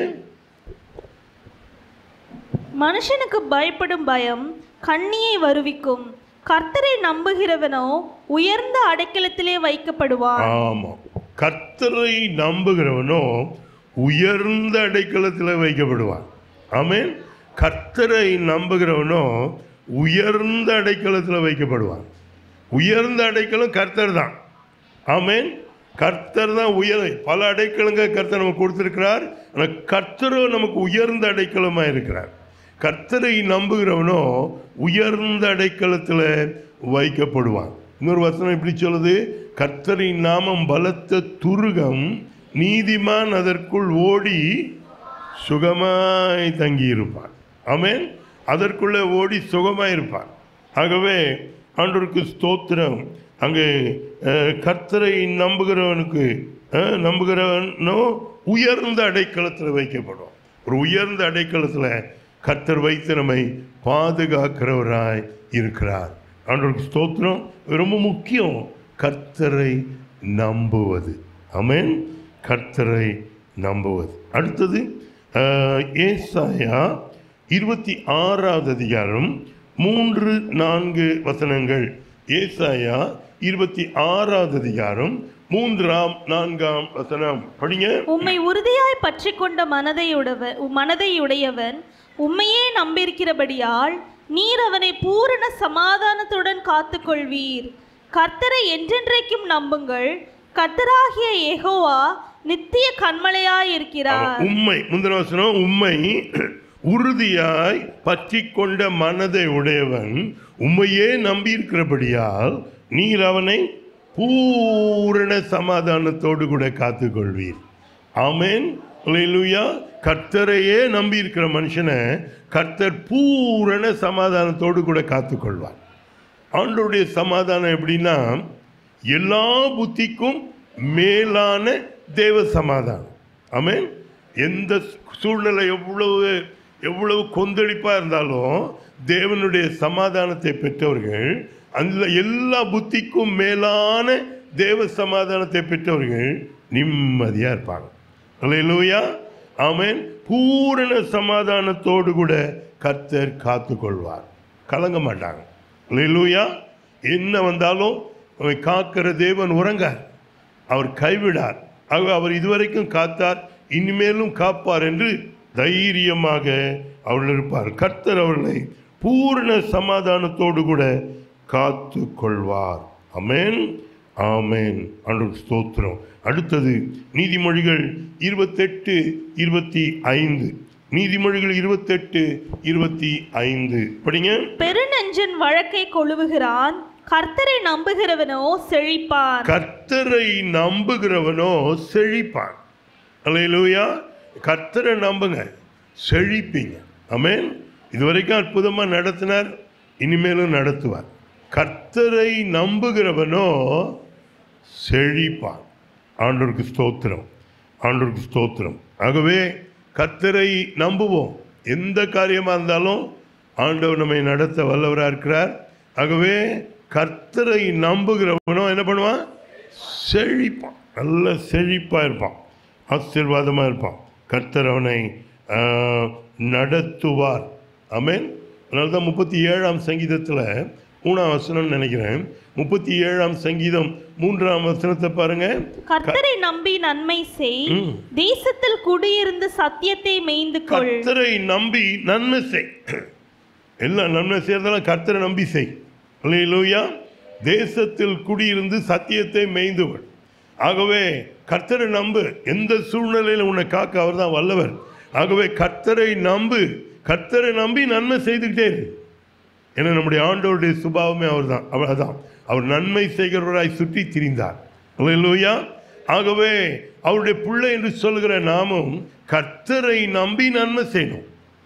மனுஷனுக்கு பயப்படும் பயம் கண்ணியை வருவிக்கும் கர்த்தரை நம்புகிறவனோ உயர்ந்த அடைக்கலத்திலே வைக்கப்படுவான் ஆமா கர்த்தரை நம்புகிறவனோ உயர்ந்த அடைக்கலத்தில் வைக்கப்படுவான் ஆமென் கர்த்தரை நம்புகிறவனோ உயர்ந்த அடைக்கலத்தில் வைக்கப்படுவான் உயர்ந்த அடைக்கலம் கர்த்தர் தான் ஆமென் கர்த்தர் தான் உயர் பல அடைக்கலங்க கர்த்தர் நமக்கு கொடுத்திருக்கிறார் ஆனால் கர்த்தரோ நமக்கு உயர்ந்த அடைக்கலமாக இருக்கிறார் கர்த்தரை நம்புகிறவனோ உயர்ந்த அடைக்கலத்தில் வைக்கப்படுவான் இன்னொரு வசனம் இப்படி சொல்லுது கர்த்தரின் நாமம் பலத்த துருகம் நீதிமான் அதற்குள் ஓடி சுகமாய் தங்கியிருப்பான் ஆமென் அதற்குள்ளே ஓடி சுகமாய் இருப்பான் ஆகவே ஆண்டவருக்கு ஸ்தோத்திரம் அங்கே அஹ், கர்த்தரை நம்புகிறவனுக்கு அஹ், நம்புகிறவனோ உயர்ந்த அடைக்கலத்தில் வைக்கப்படும் ஒரு உயர்ந்த அடைக்கலத்தில் கர்த்தர் வைத்து நம்மை பாதுகாக்கிறவராய் இருக்கிறார் ஆண்டவருக்கு ஸ்தோத்திரம் இது ரொம்ப முக்கியம் கர்த்தரை நம்புவது ஆமென் கர்த்தரை நம்புவது அடுத்தது அஹ், ஏசாயா இருபத்தி ஆறாவது அதிகாரம் மூன்று நான்கு வசனங்கள் ஏசாயா இருபத்தி ஆறாவது அதிகாரம் மூன்றாம் நான்காம் வசனம் படிங்க உம்மை உறுதியாய் பற்றி கொண்ட மனதையுடவ மனதையுடையவன் உம்மையே நம்பியிருக்கிறபடியால் நீர் அவனை பூரண சமாதானத்துடன் காத்துக்கொள்வீர் கர்த்தரை என்றென்றைக்கும் நம்புங்கள் கர்த்தராகிய யெகோவா நித்திய கண்மலையாயிருக்கிறார் உண்மை முந்தின வசனம் உண்மை உறுதியாய் பற்றி கொண்ட மனதை உடையவன் உண்மையே நம்பியிருக்கிறபடியால் நீர் அவனை பூரண சமாதானத்தோடு கூட காத்துக்கொள்வீர் ஆமென் அல்லேலூயா கர்த்தரையே நம்பியிருக்கிற மனுஷனை கர்த்தர் பூரண சமாதானத்தோடு கூட காத்துக்கொள்வார் ஆண்டவருடைய சமாதானம் எப்படின்னா எல்லா புத்திக்கும் மேலான தேவ சமாதானம் ஆமென் எந்த சூழ்நிலை எவ்வளவு எவ்வளவு கொந்தளிப்பா இருந்தாலும் தேவனுடைய சமாதானத்தை பெற்றவர்கள் அந்த எல்லா புத்திக்கும் மேலான தேவ சமாதானத்தை பெற்றவர்கள் நிம்மதியா இருப்பாங்க அல்லேலூயா ஆமென் பூரண சமாதானத்தோடு கூட கர்த்தர் காத்துக்கொள்வார் கலங்க மாட்டாங்க அல்லேலூயா என்ன வந்தாலும் அவரை காக்கிற தேவன் உறங்கார் அவர் கைவிடார் ஆக அவர் இதுவரைக்கும் காத்தார் இனிமேலும் காப்பார் என்று தைரியமாக அவர்கள் இருப்பார் கர்த்தர் அவர்களை பூரண சமாதானத்தோடு கூட காத்து கொள்வார் அமேன் ஆமேன் அன்று ஸ்தோத்திரம் அடுத்தது நீதிமொழிகள் இருபத்தெட்டு இருபத்தி ஐந்து நீதிமொழிகள் இருபத்தெட்டு இருபத்தி ஐந்து படிங்க பெருநெஞ்சன் வழக்கை கொழுவுகிறான் கர்த்தரை நம்புகிறவனோ செழிப்பான் கர்த்தரை நம்புகிறவனோ செழிப்பான் அல்லேலூயா கர்த்தரை நம்புங்க செழிப்பீங்க ஆமென் இதுவரைக்கும் அற்புதமா நடத்தினார் இனிமேலும் நடத்துவார் கர்த்தரை நம்புகிறவனோ செழிப்பான் ஆண்டவருக்கு ஸ்தோத்திரம் ஆண்டவருக்கு ஸ்தோத்திரம் ஆகவே கர்த்தரை நம்புவோம் எந்த காரியமாக இருந்தாலும் ஆண்டவர் நம்மை நடத்த வல்லவராக இருக்கிறார் ஆகவே கர்த்தரை நம்புகிறவனோ என்ன பண்ணுவான் செழிப்பான் நல்ல செழிப்பாக இருப்பான் ஆசீர்வாதமாக இருப்பான் கர்த்தர் அவனை ஆஹ், நடத்துவார் ஆமென் அதனால தான் முப்பத்தி ஏழாம் சங்கீதத்தில் மூணாம் வசனம்னு நினைக்கிறேன் முப்பத்தி ஏழாம் சங்கீதம் மூன்றாம் வசனத்தை பாருங்க கர்த்தரை நம்பி நன்மை செய் ம். தேசத்தில் குடியிருந்து சத்தியத்தை மேய்ந்து கொள் கர்த்தரை நம்பி நன்மை செய் எல்லாம் நன்மை செய்யறதெல்லாம் கர்த்தரை நம்பி செய் அல்லேலூயா தேசத்தில் குடியிருந்து சத்தியத்தை மேய்ந்துவள் ஆகவே கர்த்தரை நம்பு எந்த சூழ்நிலையில் உன்னை காக்க அவர் தான் வல்லவர் ஆகவே கர்த்தரை நம்பு கர்த்தரை நம்பி நன்மை செய்துக்கிட்டே இரு ஏன்னா நம்முடைய ஆண்டவருடைய சுபாவமே அவர் தான் அவர் அதான் அவர் நன்மை செய்கிறவராய் சுற்றி திரிந்தார் அல்லேலூயா ஆகவே அவருடைய பிள்ளை என்று சொல்கிற நாமும் கர்த்தரை நம்பி நன்மை செய்யணும்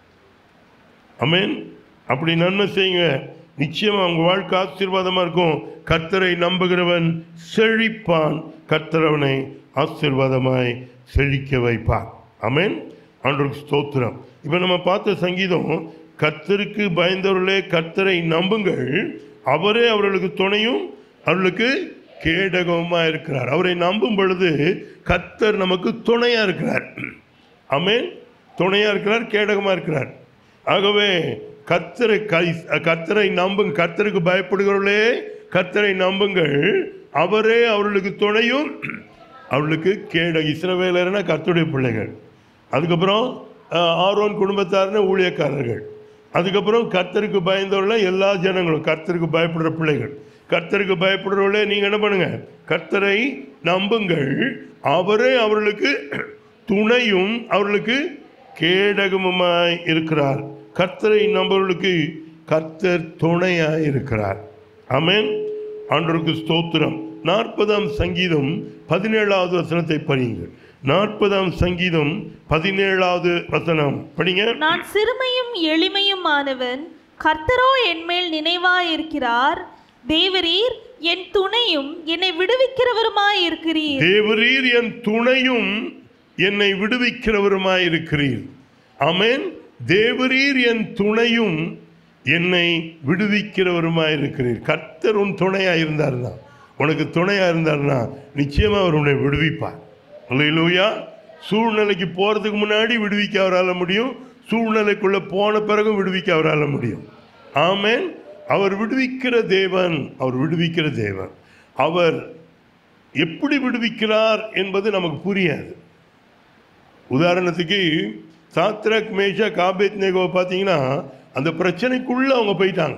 அமேன் அப்படி நன்மை செய்யுங்க நிச்சயமா உங்க வாழ்க்கை ஆசீர்வாதமா இருக்கும் கர்த்தரை நம்புகிறவன் செழிப்பான் கர்த்தர் அவனை ஆசீர்வாதமாய் செழிக்க வைப்பார் அமேன் ஆண்டவருக்கு ஸ்தோத்திரம் இப்போ நம்ம பார்த்த சங்கீதம் கர்த்தருக்கு பயந்தவர்களே கர்த்தரை நம்புங்கள் அவரே அவர்களுக்கு துணையும் அவர்களுக்கு கேடகமா இருக்கிறார் அவரை நம்பும் பொழுது கர்த்தர் நமக்கு துணையா இருக்கிறார் அமேன் துணையா இருக்கிறார் கேடகமா இருக்கிறார் ஆகவே கர்த்தரை கை கர்த்தரை நம்புங்க கர்த்தருக்கு பயப்படுகிறவர்களே கர்த்தரை நம்புங்கள் அவரே அவர்களுக்கு துணையும் அவர்களுக்கு கேட இஸ்ரவேலர்னா கர்த்தருடைய பிள்ளைகள் அதுக்கப்புறம் அஹ், ஆரோன் குடும்பத்தார்னா ஊழியக்காரர்கள் அதுக்கப்புறம் கர்த்தருக்கு பயந்தவர்கள் எல்லா ஜனங்களும் கர்த்தருக்கு பயப்படுற பிள்ளைகள் கர்த்தருக்கு பயப்படுறவர்களே நீங்க என்ன பண்ணுங்க கர்த்தரை நம்புங்கள் அவரே அவர்களுக்கு துணையும் அவர்களுக்கு கேடகமுமாய் இருக்கிறார் கர்த்தரை நம்பவர்களுக்கு கர்த்தர் துணையாய் இருக்கிறார் ஆமென் ஆண்டவருக்கு ஸ்தோத்திரம் நாற்பதாம் சங்கீதம் பதினேழாவது வசனத்தை படியுங்கள் நாற்பதாம் சங்கீதம் பதினேழாவது வசனம் படிங்க நான் சிறுமையும் எளிமையும் ஆனவன் கர்த்தரோ என்மேல் நினைவாயிருக்கிறார் தேவரீர் என் துணையும் என்னை விடுவிக்கிறவருமாய் இருக்கிறீர் தேவரீர் என் துணையும் என்னை விடுவிக்கிறவருமாய் இருக்கிறீர் ஆமென் தேவரீர் என் துணையும் என்னை விடுவிக்கிறவருமாய் இருக்கிறீர் கர்த்தர் உன் துணையா இருந்தார்னா உனக்கு துணையா இருந்தார்னா நிச்சயமா அவர் உன்னை விடுவிப்பார் அல்லேலூயா சூழ்நிலைக்கு போறதுக்கு முன்னாடி விடுவிக்க அவரால் முடியும் சூழ்நிலைக்குள்ள போன பிறகும் விடுவிக்க அவரால் முடியும் ஆமென் அவர் விடுவிக்கிற தேவன் அவர் விடுவிக்கிற தேவன் அவர் எப்படி விடுவிக்கிறார் என்பது நமக்கு புரியாது உதாரணத்துக்கு சாத்ரக் மேஷா காபேத் நேகோ பார்த்தீங்கன்னா அந்த பிரச்சனைக்குள்ள அவங்க போயிட்டாங்க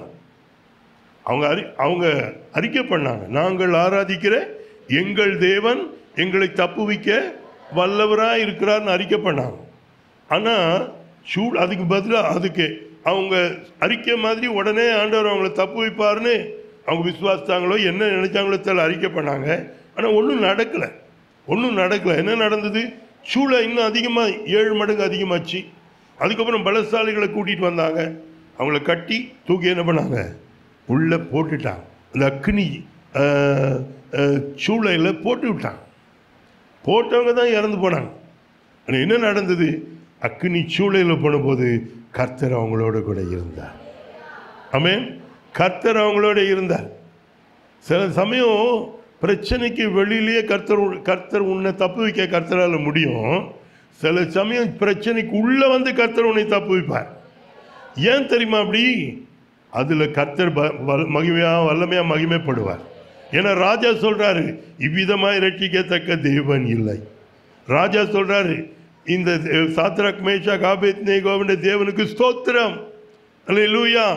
அவங்க அறி அவங்க அறிக்கை பண்ணாங்க நாங்கள் ஆராதிக்கிற எங்கள் தேவன் எங்களை தப்புவிக்க வல்லவராக இருக்கிறார்னு அறிக்கை பண்ணாங்க ஆனால் சூ அதுக்கு பதிலாக அதுக்கு அவங்க அறிக்கை மாதிரி உடனே ஆண்டவர் அவங்கள தப்பு வைப்பார்னு அவங்க விசுவாசித்தாங்களோ என்ன நினைச்சாங்களோ தெரியல அறிக்கை பண்ணாங்க ஆனால் ஒன்றும் நடக்கலை ஒன்றும் நடக்கலை என்ன நடந்தது சூளை இன்னும் அதிகமாக ஏழு மடங்கு அதிகமாச்சு அதுக்கப்புறம் பலசாலிகளை கூட்டிகிட்டு வந்தாங்க அவங்கள கட்டி தூக்கி என்ன பண்ணாங்க உள்ளே போட்டுட்டாங்க அந்த அக்னி ஆஹ், ஆஹ், சூளையில் போட்டு விட்டாங்க போட்டவங்க தான் இறந்து போனாங்க ஆனால் என்ன நடந்தது அக்னி சூளையில் போனபோது கர்த்தர் அவங்களோட கூட இருந்தார் ஆமென் கர்த்தர் அவங்களோட இருந்தார் சில சமயம் பிரச்சனைக்கு வெளியிலேயே கர்த்தர் உன்- கர்த்தர் உன்னை தப்பு வைக்க கர்த்தரால் முடியும் சில சமயம் பிரச்சனைக்கு உள்ளே வந்து கர்த்தர் உன்னை தப்பு வைப்பார் ஏன் தெரியுமா அப்படி அதில் கர்த்தர் ப- வல்- மகிமையா வல்லமையா மகிமைப்படுவார் ஏன்னா ராஜா சொல்றாரு இவ்விதமாய் ரட்சிக்கத்தக்க தேவன் இல்லை ராஜா சொல்றாரு இந்த தே- சாத்ராக் மேஷா காபேத் நேகோவின் தேவனுக்கு ஸ்தோத்திரம் அல்லேலூயா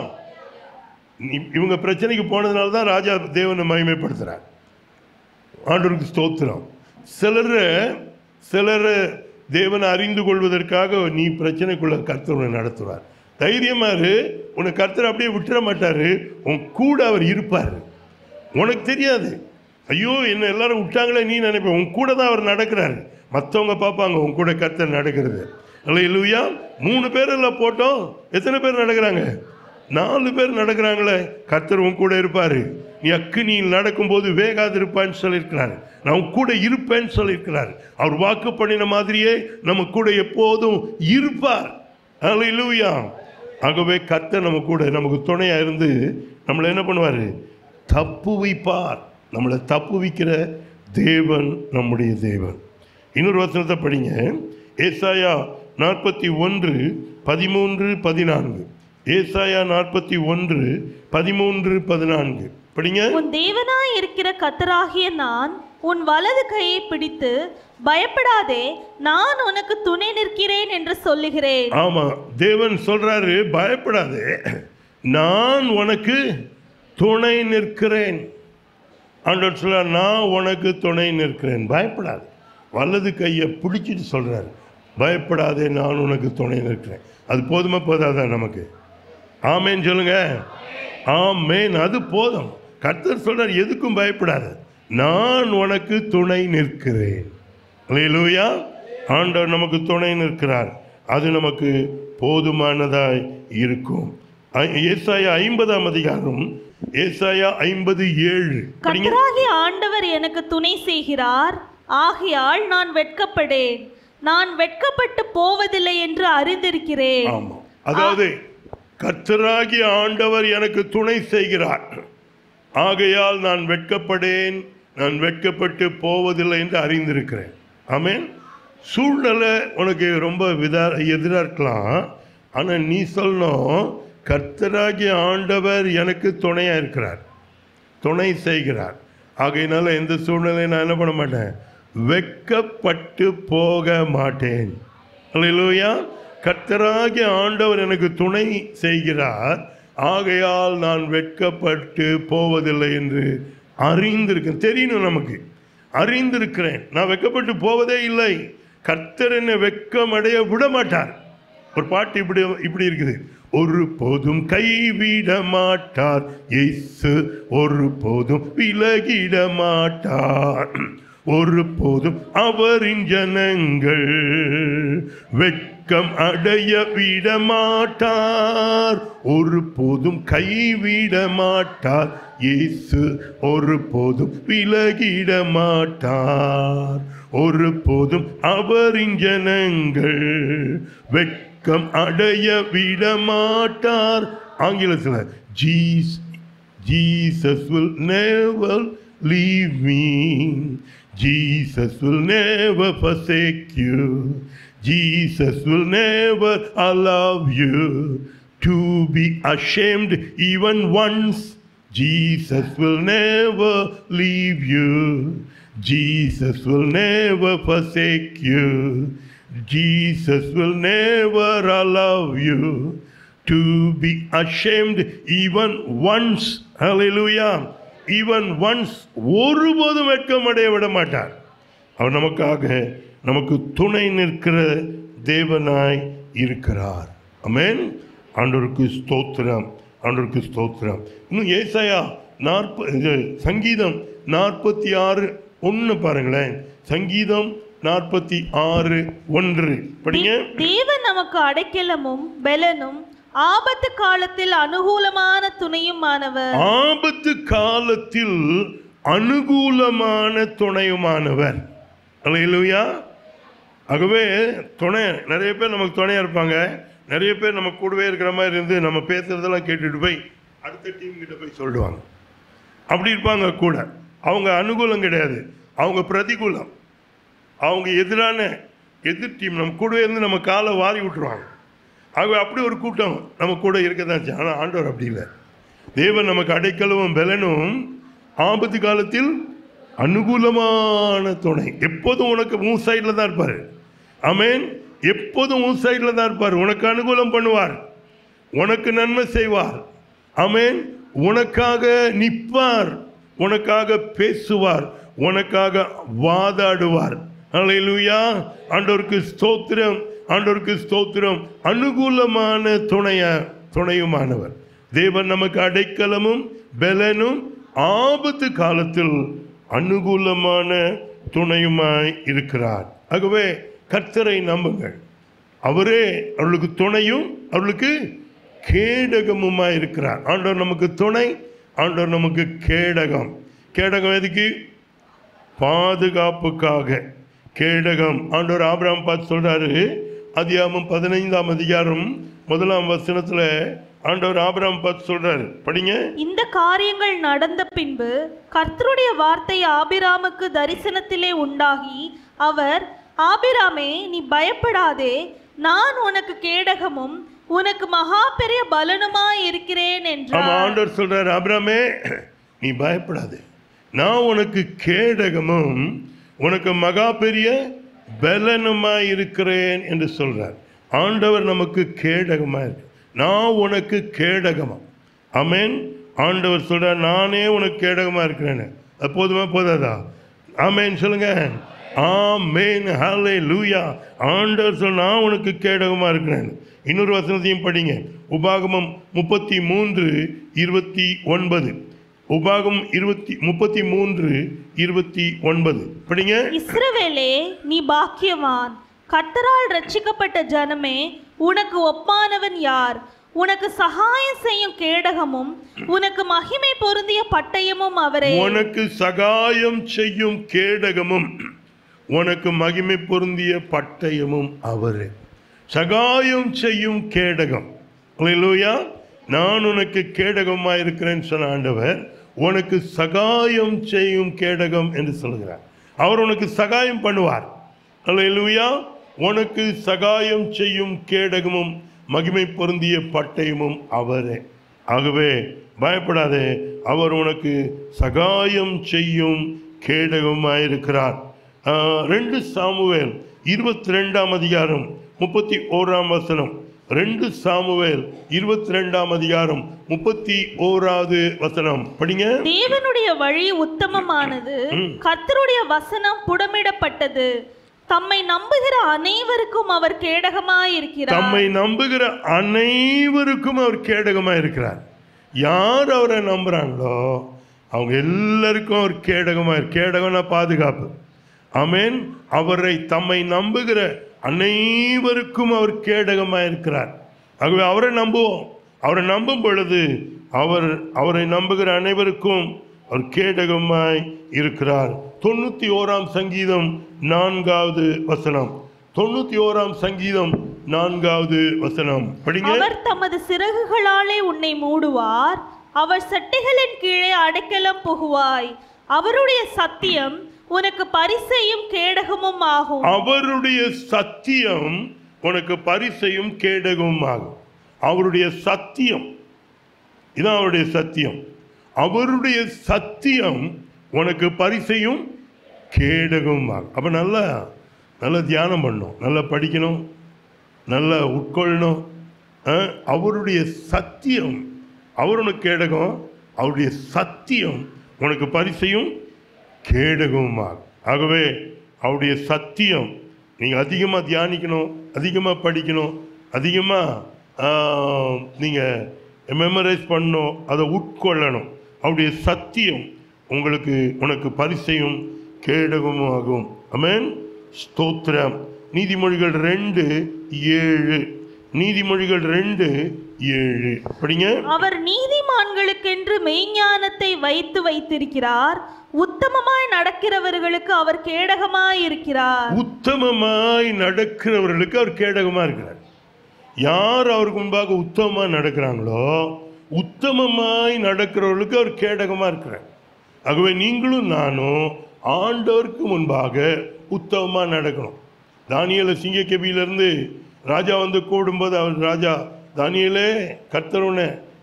இ- இவங்க பிரச்சனைக்கு போனதுனால தான் ராஜா தேவனை மகிமைப்படுத்துறார் ஆண்டவருக்கு ஸ்தோத்திரம் சிலர் சிலர் தேவனை அறிந்து கொள்வதற்காக நீ பிரச்சனைக்குள்ள கர்த்தர் உன்னை நடத்துவார் தைரியமா இரு உன்னை கர்த்தர் அப்படியே விட்டுற மாட்டாரு உன் கூட அவர் இருப்பார் உனக்கு தெரியாது ஐயோ என்ன எல்லாரும் விட்டாங்களே நீ நினைப்ப உன் கூட தான் அவர் நடக்கிறாரு மற்றவங்க பார்ப்பாங்க உன் கூட கர்த்தர் நடக்கிறது அல்ல இல்லையா மூணு பேர் எல்லாம் போட்டோம் எத்தனை பேர் நடக்கிறாங்க நாலு பேர் நடக்கிறாங்களே கர்த்தர் உன் கூட இருப்பாரு நீ அக்கினியில் நடக்கும்போது வேகாதிருப்பான்னு சொல்லியிருக்கிறார் நான் உன் கூட இருப்பேன்னு சொல்லியிருக்கிறார் அவர் வாக்கு பண்ணின மாதிரியே நம்ம கூட எப்போதும் இருப்பார் அல்லேலூயா ஆகவே கர்த்தர் நம்ம கூட நமக்கு துணையா இருந்து நம்மளை என்ன பண்ணுவார் தப்பு வைப்பார் நம்மளை தப்பு வைக்கிற தேவன் நம்முடைய தேவன் இன்னொரு வசனத்தை படிங்க ஏசாயா நாற்பத்தி ஒன்று பதிமூன்று பதினான்கு ஏசாயா நாற்பத்தி ஒன்று பதிமூன்று பதினான்கு படிங்க உன் தேவனாய் இருக்கிற கத்தராகிய நான் உன் வலது கையை பிடித்து பயப்படாதே நான் உனக்கு துணை நிற்கிறேன் என்று சொல்லுகிறேன் ஆமா தேவன் சொல்றாரு பயப்படாதே நான் உனக்கு துணை நிற்கிறேன் ஆண்டவர் சொல்றார் நான் உனக்கு துணை நிற்கிறேன் பயப்படாது வலது கையை பிடிச்சிட்டு சொல்றாரு பயப்படாதே நான் உனக்கு துணை நிற்கிறேன் அது போதுமா போதாதா நமக்கு ஆமேன்னு சொல்லுங்க ஆமேன் அது போதும் கர்த்தர் சொல்றார் எதுக்கும் பயப்படாத நான் உனக்கு துணை நிற்கிறேன் அல்லேலூயா ஆண்டவர் நமக்கு துணை நிற்கிறார் அது நமக்கு போதுமானதாய் இருக்கும் ஐ- ஏசாயா ஐம்பதாம் அதிகாரம் ஏசாயா ஐம்பது ஏழு படிங்க கத்தராகிய ஆண்டவர் எனக்கு துணை செய்கிறார் ஆகையால் நான் வெட்கப்படேன் நான் வெட்கப்பட்டு போவதில்லை என்று அறிந்திருக்கிறேன் ஆமா அதாவது கர்த்தராகிய ஆண்டவர் எனக்கு துணை செய்கிறார் ஆகையால் நான் வெட்கப்படேன் நான் வெட்கப்பட்டு போவதில்லை என்று அறிந்திருக்கிறேன் ஆமென் சூழ்நிலை உனக்கு ரொம்ப விதா எதிராக இருக்கலாம் ஆனால் நீ சொல்லணும் கர்த்தராகிய ஆண்டவர் எனக்கு துணையா இருக்கிறார் துணை செய்கிறார் ஆகையினால எந்த சூழ்நிலையும் நான் என்ன பண்ண மாட்டேன் வெக்கப்பட்டு போக மாட்டேன் அல்லேலூயா கர்த்தராகிய ஆண்டவர் எனக்கு துணை செய்கிறார் ஆகையால் நான் வெட்கப்பட்டு போவதில்லை என்று அறிந்திருக்கேன் தெரியணும் நமக்கு அறிந்திருக்கிறேன் நான் வெட்கப்பட்டு போவதே இல்லை கர்த்தர் என்னை வெட்கமடைய விட மாட்டார் ஒரு பாட்டு இப்படி இப்படி இருக்குது ஒரு போதும் கைவிட மாட்டார் இயேசு ஒரு போதும் விலகிட மாட்டார் ஒரு போதும் அவரின் ஜனங்கள் வெட்கம் அடைய விட மாட்டார் ஒரு போதும் கைவிட மாட்டார் இயேசு ஒரு போதும் விலகிட மாட்டார் ஒரு போதும் அவரின் ஜனங்கள் வெட்கம் அடைய விட மாட்டார் ஆங்கிலத்தில் ஜீஸ் Jesus will never leave me. Jesus will never forsake you. Jesus will never allow you to be ashamed even once. Jesus will never leave you. Jesus will never forsake you. Jesus will never allow you to be ashamed even once. Hallelujah. Even once. ஒருபோதும் வெட்கமடைய விட மாட்டார் அவர் நமக்காக நமக்கு துணை நிற்கிற தேவனாய் இருக்கிறார் அமேன் ஆண்டவருக்கு ஸ்தோத்திரம் ஆண்டவருக்கு ஸ்தோத்திரம் இன்னும் ஏசாயா நாற்ப இது சங்கீதம் நாற்பத்தி ஆறு ஒன்று பாருங்களேன் சங்கீதம் நாற்பத்தி ஆறு ஒன்று படிங்க தேவன் நமக்கு அடைக்கலமும் பெலனும் ஆபத்து காலத்தில் அனுகூலமான துணையுமானவர் ஆபத்து காலத்தில் அனுகூலமான துணையுமானவர் அல்லேலூயா ஆகவே துணை நிறைய பேர் நமக்கு துணையா இருப்பாங்க நிறைய பேர் நம்ம கூடவே இருக்கிற மாதிரி இருந்து நம்ம பேசுறதெல்லாம் கேட்டுட்டு போய் அடுத்த டீம் கிட்ட போய் சொல்லுவாங்க அப்படி இருப்பாங்க கூட அவங்க அனுகூலம் கிடையாது அவங்க பிரதிகூலம் அவங்க எதிரான எதிர் டீம் நம்ம கூடவே இருந்து நம்ம காலை வாரி விட்டுருவாங்க ஆகவே அப்படி ஒரு கூட்டம் நம்ம கூட இருக்க தான் செய்யும். ஆனால் ஆண்டவர் அப்படி இல்லை தேவன் நமக்கு அடைக்கலவும் பலனும் ஆபத்து காலத்தில் அனுகூலமான துணை எப்போதும் உனக்கு உன் சைடில் தான் இருப்பார் ஆமென் எப்போதும் உன் சைடில் தான் இருப்பார் உனக்கு அனுகூலம் பண்ணுவார் உனக்கு நன்மை செய்வார் ஆமென் உனக்காக நிற்பார் உனக்காக பேசுவார் உனக்காக வாதாடுவார் அல்லேலூயா ஆண்டவருக்கு ஸ்தோத்திரம் ஆண்டவருக்கு ஸ்தோத்திரம் அனுகூலமான துணைய துணையுமானவர் தேவன் நமக்கு அடைக்கலமும் பலனும் ஆபத்து காலத்தில் அனுகூலமான துணையுமாய் இருக்கிறார் ஆகவே கர்த்தரை நம்புங்கள் அவரே அவர்களுக்கு துணையும் அவர்களுக்கு கேடகமுமாய் இருக்கிறார் ஆண்டவர் நமக்கு துணை ஆண்டவர் நமக்கு கேடகம் கேடகம் எதுக்கு பாதுகாப்புக்காக கேடகம் ஆண்டவர் ஆபிரகாம் பார்த்து சொல்றாரு அதிகாரம் பதினைந்தாம் அதிகாரம் முதலாம் வசனத்துல ஆண்டவர் ஆபிரகாம் பார்த்து சொல்றாரு படிங்க இந்த காரியங்கள் நடந்த பின்பு கர்த்தருடைய வார்த்தை ஆபிராமுக்கு தரிசனத்திலே உண்டாகி அவர் ஆபிராமே நீ பயப்படாதே நான் உனக்கு கேடகமும் உனக்கு மகா பெரிய பலனுமாய் இருக்கிறேன் ஆமா என்றார் ஆண்டவர் சொல்றாரு ஆபிரகாமே நீ பயப்படாது நான் உனக்கு கேடகமும் உனக்கு மகா பெரிய பலனுமாய் இருக்கிறேன் என்று சொல்றார் ஆண்டவர் நமக்கு கேடகமா இருக்கு நான் உனக்கு கேடகமா அமேன் ஆண்டவர் சொல்றார் நானே உனக்கு கேடகமா இருக்கிறேன்னு அது போதுமா போதாதா ஆமேன் சொல்லுங்க ஆமேன் ஹலே லூயா ஆண்டவர் சொல் நான் உனக்கு கேடகமா இருக்கிறேன் இன்னொரு வசனத்தையும் படிங்க உபாகமம் முப்பத்தி மூன்று இருபத்தி ஒன்பது உபாகம் இருபத்தி முப்பத்தி மூன்று இருபத்தி ஒன்பது படிங்க இஸ்ரவேலே நீ பாக்கியவான் கர்த்தரால் ரட்சிக்கப்பட்ட ஜனமே உனக்கு ஒப்பானவன் யார் உனக்கு சகாயம் செய்யும் கேடகமும் உனக்கு மகிமை பொருந்திய பட்டயமும் அவரே உனக்கு சகாயம் செய்யும் கேடகமும் உனக்கு மகிமை பொருந்திய பட்டயமும் அவரே சகாயம் செய்யும் கேடகம் அல்லேலூயா நான் உனக்கு கேடகமாக இருக்கிறேன்னு சொன்ன ஆண்டவர் உனக்கு சகாயம் செய்யும் கேடகம் என்று சொல்கிறார் அவர் உனக்கு சகாயம் பண்ணுவார் அல்லேலூயா உனக்கு சகாயம் செய்யும் கேடகமும் மகிமை பொருந்திய பட்டயமும் அவரே ஆகவே பயப்படாதே அவர் உனக்கு சகாயம் செய்யும் கேடகமாயிருக்கிறார் ஆஹ், ரெண்டு சாமுவேல் இருபத்தி ரெண்டாம் அதிகாரம் முப்பத்தி ஓராம் வசனம் ரெண்டு சாமுவேல் இருபத்தி ரெண்டாம் அதிகாரம் முப்பத்தி ஓராவது வசனம் படிங்க தேவனுடைய வழி உத்தமமானது கர்த்தருடைய வசனம் புடமிடப்பட்டது தம்மை நம்புகிற அனைவருக்கும் அவர் கேடகமாயிருக்கிறார் தம்மை நம்புகிற அனைவருக்கும் அவர் கேடகமா இருக்கிறார் யார் அவரை நம்புறாங்களோ அவங்க எல்லாருக்கும் அவர் கேடகமா இரு- கேடகம்னா பாதுகாப்பு ஆமென் அவரை தம்மை நம்புகிற அனைவருக்கும் அவர் கேடகமா இருக்கிறார் ஆகவே அவரை நம்புவோம் அவரை நம்பும் பொழுது அவர் அவரை நம்புகிற அனைவருக்கும் அவர் கேடகமாய் இருக்கிறார் தொண்ணூத்தி ஓராம் சங்கீதம் நான்காவது வசனம் தொண்ணூத்தி ஓராம் சங்கீதம் நான்காவது வசனம் படிங்க அவர் தமது சிறகுகளாலே உன்னை மூடுவார் அவர் சட்டைகளின் கீழே அடைக்கலம் புகுவாய் அவருடைய சத்தியம் உனக்கு பரிசையும் கேடகமும் ஆகும் அவருடைய சத்தியம் உனக்கு பரிசையும் கேடகமும் ஆகும் அவருடைய சத்தியம் இதான் அவருடைய சத்தியம் அவருடைய சத்தியம் உனக்கு பரிசையும் கேடகமும் ஆகும் அப்ப நல்லா நல்லா தியானம் பண்ணணும் நல்லா படிக்கணும் நல்லா உட்கொள்ளணும் ஆ, அவருடைய சத்தியம் அவர் உனக்கு கேடகம் அவருடைய சத்தியம் உனக்கு பரிசையும் கேடகமுமாகும் ஆகவே அவருடைய சத்தியம் நீங்கள் அதிகமாக தியானிக்கணும் அதிகமாக படிக்கணும் அதிகமாக நீங்கள் மெமரைஸ் பண்ணணும் அதை உட்கொள்ளணும் அவருடைய சத்தியம் உங்களுக்கு உனக்கு பரிசையும் கேடகமும் ஆகும் அமேன் ஸ்தோத்திரம் நீதிமொழிகள் ரெண்டு ஏழு நீதிமொழிகள் ரெண்டு ஏழு படிங்க அவர் நீதிமான்களுக்கென்று மெய்ஞானத்தை வைத்து வைத்திருக்கிறார் உத்தமமாய் நடக்கிறவர்களுக்கு அவர் கேடகமாய் இருக்கிறார் உத்தமமாய் நடக்கிறவர்களுக்கு அவர் கேடகமா இருக்கிறார் யார் அவருக்கு முன்பாக உத்தமமா நடக்கிறாங்களோ உத்தமமாய் நடக்கிறவர்களுக்கு அவர் கேடகமா இருக்கிறார் ஆகவே நீங்களும் நானும் ஆண்டவருக்கு முன்பாக உத்தமமா நடக்கணும் தானியல சிங்கக்கபியிலிருந்து ராஜா வந்து கூடும்போது அவர் ராஜா தானியலே கர்த்தருன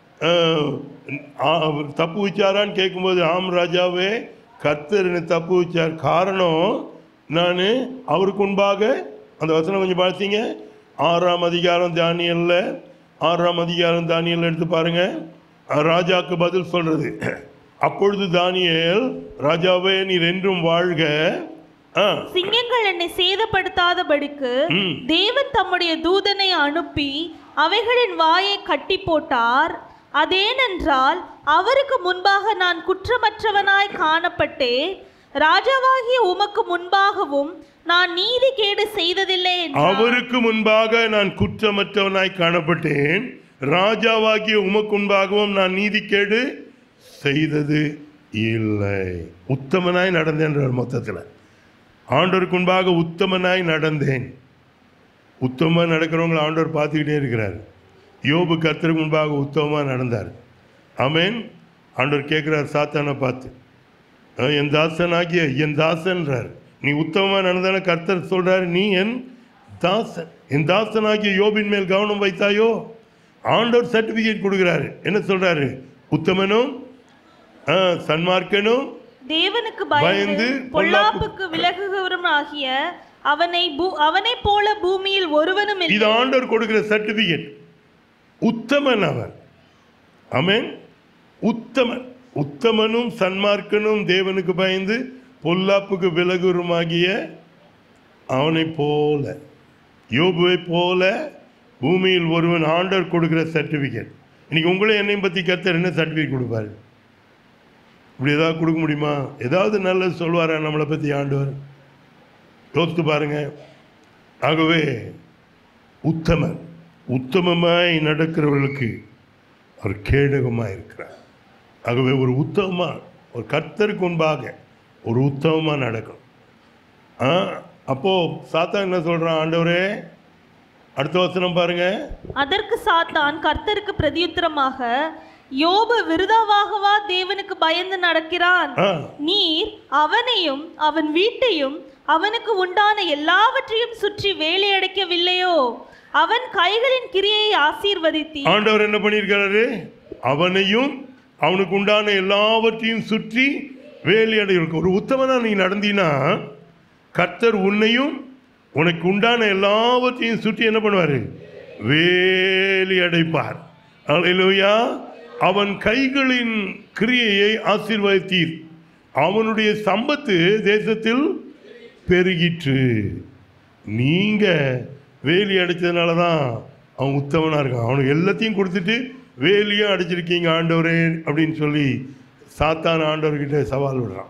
தப்பு வச்சாரான்னு கேட்கும்போது ஆம் ராஜாவே கர்த்தர் என்னை தப்பு வச்சார் காரணம் நான் அவருக்கு முன்பாக அந்த வசனம் கொஞ்சம் பார்த்தீங்க ஆறாம் அதிகாரம் தானியல்ல ஆறாம் அதிகாரம் தானியல் எடுத்து பாருங்க அஹ் ராஜாக்கு பதில் சொல்றது அப்பொழுது தானியேல் ராஜாவே நீர் என்றும் வாழ்க ஆ சிங்கங்கள் என்னை சேதப்படுத்தாதபடிக்கு ம். தேவன் தம்முடைய தூதனை அனுப்பி அவைகளின் வாயை கட்டி போட்டார் அதேனென்றால் அவருக்கு முன்பாக நான் குற்றமற்றவனாய் காணப்பட்டேன் ராஜாவாகிய உமக்கு முன்பாகவும் நான் நீதி கேடு செய்ததில்லை என்றார். அவருக்கு முன்பாக நான் குற்றமற்றவனாய் காணப்பட்டேன் ராஜாவாகிய உமக்கு முன்பாகவும் நான் நீதிக்கேடு செய்தது இல்லை உத்தமனாய் நடந்தேன்றார் மொத்தத்தில் ஆண்டவருக்கு முன்பாக உத்தமனாய் நடந்தேன் உத்தமமாக நடக்கிறவங்களை ஆண்டவர் பார்த்துக்கிட்டே இருக்கிறார் யோபு கர்த்தருக்கு முன்பாக உத்தமமாக நடந்தார் ஆமென் ஆண்டவர் கேட்குறார் சாத்தானை பார்த்து அஹ், என் தாசனாகிய என் தாசன்றார் நீ உத்தமமாக நடந்தான கர்த்தர் சொல்றார் நீ என் தாசன் என் தாசனாகிய யோபின் மேல் கவனம் வைத்தாயோ ஆண்டவர் சர்டிபிகேட் கொடுக்குறாரு என்ன சொல்றாரு உத்தமனும் அஹ், சன்மார்க்கனும் தேவனுக்கு பயந்து பயந்து பொல்லாப்புக்கு விலகுகிறவரும் ஆகிய அவனை பூ- அவனைப் போல பூமியில் ஒருவனும் இல்லை. இது ஆண்டவர் கொடுக்கிற சர்டிபிகேட் உத்தமன் அவன் ஆமென் உத்தமன் உத்தமனும் சன்மார்க்கனும் தேவனுக்கு பயந்து பொல்லாப்புக்கு விலகுருமாகிய அவனைப் போல யோபுவை போல பூமியில் ஒருவன் ஆண்டவர் கொடுக்கிற சர்டிபிகேட் இன்னைக்கு உங்களே என்னையும் பற்றி கர்த்தர் என்ன சர்டிஃபிகேட் கொடுப்பாரு இப்படி ஏதாவது கொடுக்க முடியுமா ஏதாவது நல்லது சொல்வாரா நம்மளை பற்றி ஆண்டவர் யோசித்து பாருங்க ஆகவே உத்தமன் உத்தமமாய் நடக்கிறவர்களுக்கு அவர் கேடகமாக இருக்கிறார் ஆகவே ஒரு உத்தமமா ஒரு கர்த்தருக்கு முன்பாக ஒரு உத்தமமா நடக்கணும் ஆ அப்போ சாத்தா என்ன சொல்றான் ஆண்டவரே அடுத்த வசனம் பாருங்க அதற்கு சாத்தான் கர்த்தருக்கு பிரதியுத்தரமாக யோபு விருதாவாகவா தேவனுக்கு பயந்து நடக்கிறான் ஆ நீர் அவனையும் அவன் வீட்டையும் அவனுக்கு உண்டான எல்லாவற்றையும் சுற்றி வேலையடைக்கவில்லையோ அவன் கைகளின் கிரியையை ஆசீர்வதித்தீர் ஆண்டவர் என்ன பண்ணியிருக்கிறாரு அவனையும் அவனுக்கு உண்டான எல்லாவற்றையும் சுற்றி வேலி அடையிருக்கு ஒரு உத்தமனா நீ நடந்தீன்னா கர்த்தர் உன்னையும் உனக்கு உண்டான எல்லாவற்றையும் சுற்றி என்ன பண்ணுவார் வேலி அடைப்பார் அல்லேலூயா அவன் கைகளின் கிரியையை ஆசீர்வதித்தீர் அவனுடைய சம்பத்து தேசத்தில் பெருகிற்று நீங்க வேலி அடிச்சதுனால தான் அவன் உத்தமனா இருக்கான் அவனுக்கு எல்லாத்தையும் கொடுத்துட்டு வேலியும் அடிச்சிருக்கீங்க ஆண்டவரே அப்படின்னு சொல்லி சாத்தான ஆண்டவர்கிட்ட சவால் விடுறான்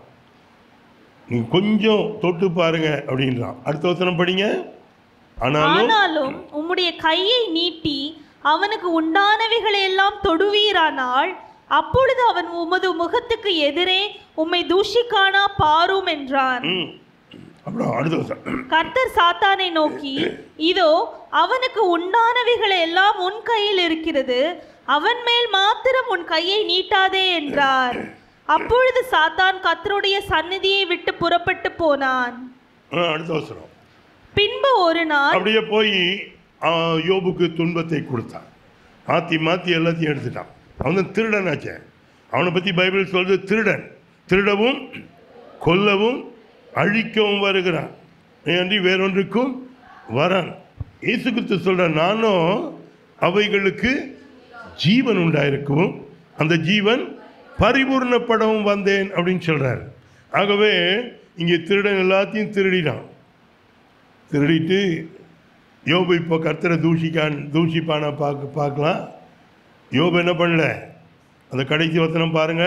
நீ கொஞ்சம் தொட்டு பாருங்க அப்படின்றான் அடுத்த வசனம் படிங்க ஆனாலும் ஆனாலும் உம்முடைய கையை நீட்டி அவனுக்கு உண்டானவைகளை எல்லாம் தொடுவீரானால் அப்பொழுது அவன் உமது முகத்துக்கு எதிரே உம்மை தூஷிக்கானா பாரும் என்றான் ம், அப்புறம் அடுத்த வசனம் கர்த்தர் சாத்தானை நோக்கி இதோ அவனுக்கு உண்டானவைகள் எல்லாம் உன் கையில் இருக்கிறது அவன் மேல் மாத்திரம் உன் கையை நீட்டாதே என்றார் அப்பொழுது சாத்தான் கர்த்தருடைய சந்நிதியை விட்டு புறப்பட்டு போனான் ஆ, அடுத்த வசனம் பின்பு ஒரு நாள் அப்படியே போய் ஆ, யோபுக்கு துன்பத்தை கொடுத்தான் மாற்றி மாற்றி எல்லாத்தையும் எடுத்துட்டான் அவன் தான் திருடனாச்சே அவனை பற்றி பைபிள் சொல்றது திருடன் திருடவும் கொல்லவும் அழிக்கவும் வருகிறான் அன்றி வேறொன்றுக்கும் வரான் இயேசு கிறிஸ்து சொல்கிறான் நானும் அவைகளுக்கு ஜீவன் உண்டாயிருக்கவும் அந்த ஜீவன் பரிபூர்ணப்படவும் வந்தேன் அப்படின்னு சொல்கிறார் ஆகவே இங்கே திருடன் எல்லாத்தையும் திருடினான் திருடிட்டு யோபு இப்போ கர்த்தரை தூஷிக்கான் தூஷிப்பானா பார்க்க பார்க்கலாம் யோபு என்ன பண்ணல அந்த கடைசி வசனம் பாருங்க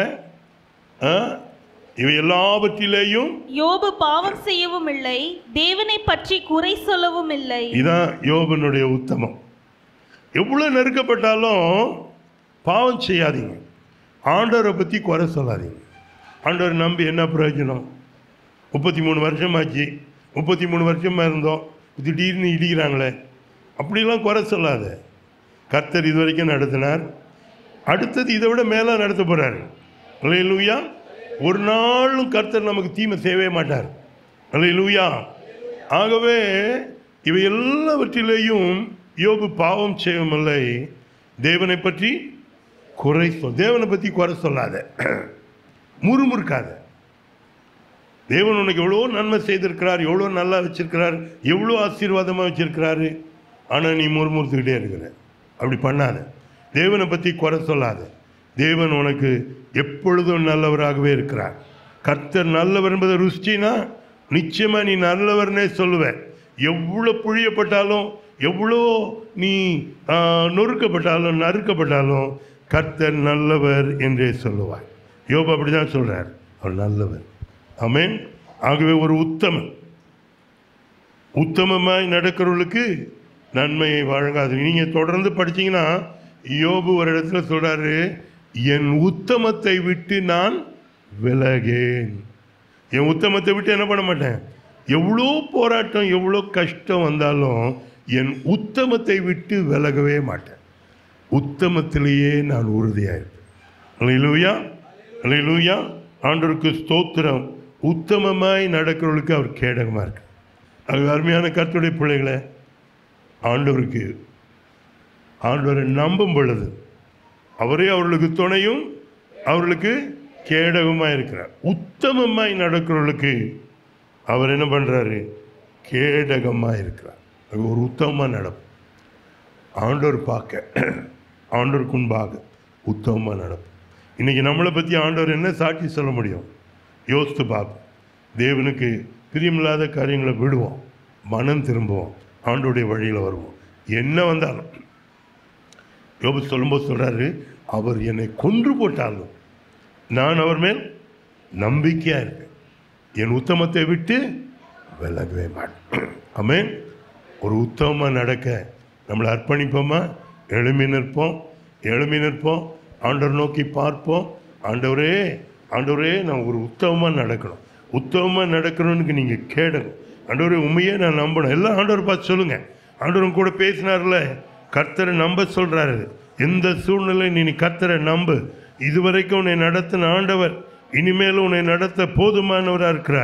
ஆ? இவை எல்லாவற்றிலேயும் யோபு பாவம் செய்யவும் இல்லை தேவனை பற்றி குறை சொல்லவும் இல்லை இதான் யோபனுடைய உத்தமம் எவ்வளோ நெருக்கப்பட்டாலும் பாவம் செய்யாதீங்க ஆண்டவரை பற்றி குறை சொல்லாதீங்க ஆண்டவரை நம்பி என்ன பிரயோஜனம் முப்பத்தி மூணு வருஷமாச்சு முப்பத்தி மூணு வருஷமாக இருந்தோம் திடீர்னு இடிக்கிறாங்களே அப்படிலாம் குறை சொல்லாத கர்த்தர் இது வரைக்கும் நடத்தினார் அடுத்தது இதை விட மேலே நடத்த போகிறாரு லூயா ஒரு நாளும் கர்த்தர் நமக்கு தீமை செய்யவே மாட்டார் லூயா ஆகவே இவை எல்லாவற்றிலேயும் யோபு பாவம் செய்யவில்லை தேவனை பற்றி குறை சொல் தேவனை பற்றி குறை சொல்லாத முறுமுறுக்காத தேவன் உனக்கு எவ்வளோ நன்மை செய்திருக்கிறார் எவ்வளோ நல்லா வச்சிருக்கிறார் எவ்வளோ ஆசீர்வாதமாக வச்சிருக்கிறாரு ஆனால் நீ முறுமுறுத்துக்கிட்டே இருக்கிற அப்படி பண்ணாத தேவனை பற்றி குறை சொல்லாத தேவன் உனக்கு எப்பொழுதும் நல்லவராகவே இருக்கிறார் கர்த்தர் நல்லவர் என்பதை ருஷ்டினா நிச்சயமாக நீ நல்லவர்னே சொல்லுவேன் எவ்வளோ புழியப்பட்டாலும் எவ்வளோ நீ ஆ, நொறுக்கப்பட்டாலும் நறுக்கப்பட்டாலும் கர்த்தர் நல்லவர் என்றே சொல்லுவார் யோபு அப்படி தான் சொல்கிறார் அவர் நல்லவர் ஆமென் ஆகவே ஒரு உத்தமன் உத்தமமாய் நடக்கிறவர்களுக்கு நன்மையை வழங்காது நீங்கள் தொடர்ந்து படிச்சீங்கன்னா யோபு ஒரு இடத்துல சொல்றாரு என் உத்தமத்தை விட்டு நான் விலகேன் என் உத்தமத்தை விட்டு என்ன பண்ண மாட்டேன் எவ்வளோ போராட்டம் எவ்வளோ கஷ்டம் வந்தாலும் என் உத்தமத்தை விட்டு விலகவே மாட்டேன் உத்தமத்திலேயே நான் உறுதியாக இருப்பேன் அல்லேலூயா அல்லேலூயா ஆண்டவருக்கு ஸ்தோத்திரம் உத்தமமாய் நடக்கிறவர்களுக்கு அவர் கேடகமாக இருக்கு அது அருமையான கர்த்தருடைய பிள்ளைகளை ஆண்டவருக்கு ஆண்டவரை நம்பும் பொழுது அவரே அவர்களுக்கு துணையும் அவர்களுக்கு கேடகமாக இருக்கிறார் உத்தமமாய் நடக்கிறவர்களுக்கு அவர் என்ன பண்ணுறாரு கேடகமாக இருக்கிறார் அது ஒரு உத்தமமாக நடக்கும் ஆண்டவர் பார்க்க ஆண்டவருக்கு முன்பாக உத்தமமாக நடக்கும் இன்னைக்கு நம்மளை பற்றி ஆண்டவர் என்ன சாட்சி சொல்ல முடியும் யோசித்து பார்ப்போம் தேவனுக்கு பிரியமில்லாத காரியங்களை விடுவோம் மனம் திரும்புவோம் ஆண்டோடைய வழியில் வருவோம் என்ன வந்தாலும் யோபு சொல்லும்போது சொல்கிறாரு அவர் என்னை கொன்று போட்டாலும் நான் அவர் மேல் நம்பிக்கையாக இருப்பேன் என் உத்தமத்தை விட்டு விலகவே மாட்டேன் ஆமென் ஒரு உத்தமமாக நடக்க நம்மளை அர்ப்பணிப்போமா எழுமி நிற்போம் எழுமி நிற்போம் ஆண்டவர் நோக்கி பார்ப்போம் ஆண்டவரே ஆண்டவரே நான் ஒரு உத்தமமாக நடக்கணும் உத்தமமாக நடக்கணும்னு நீங்கள் கேடணும் ஆண்டவரே உண்மையே நான் நம்பணும் எல்லாம் ஆண்டவர் பார்த்து சொல்லுங்கள் ஆண்டவரும் கூட பேசினார்ல கர்த்தரை நம்ப சொல்கிறாரு எந்த சூழ்நிலை நீ கர்த்தரை நம்பு இதுவரைக்கும் உன்னை நடத்தின ஆண்டவர் இனிமேலும் உன்னை நடத்த போதுமானவராக இருக்கிறார்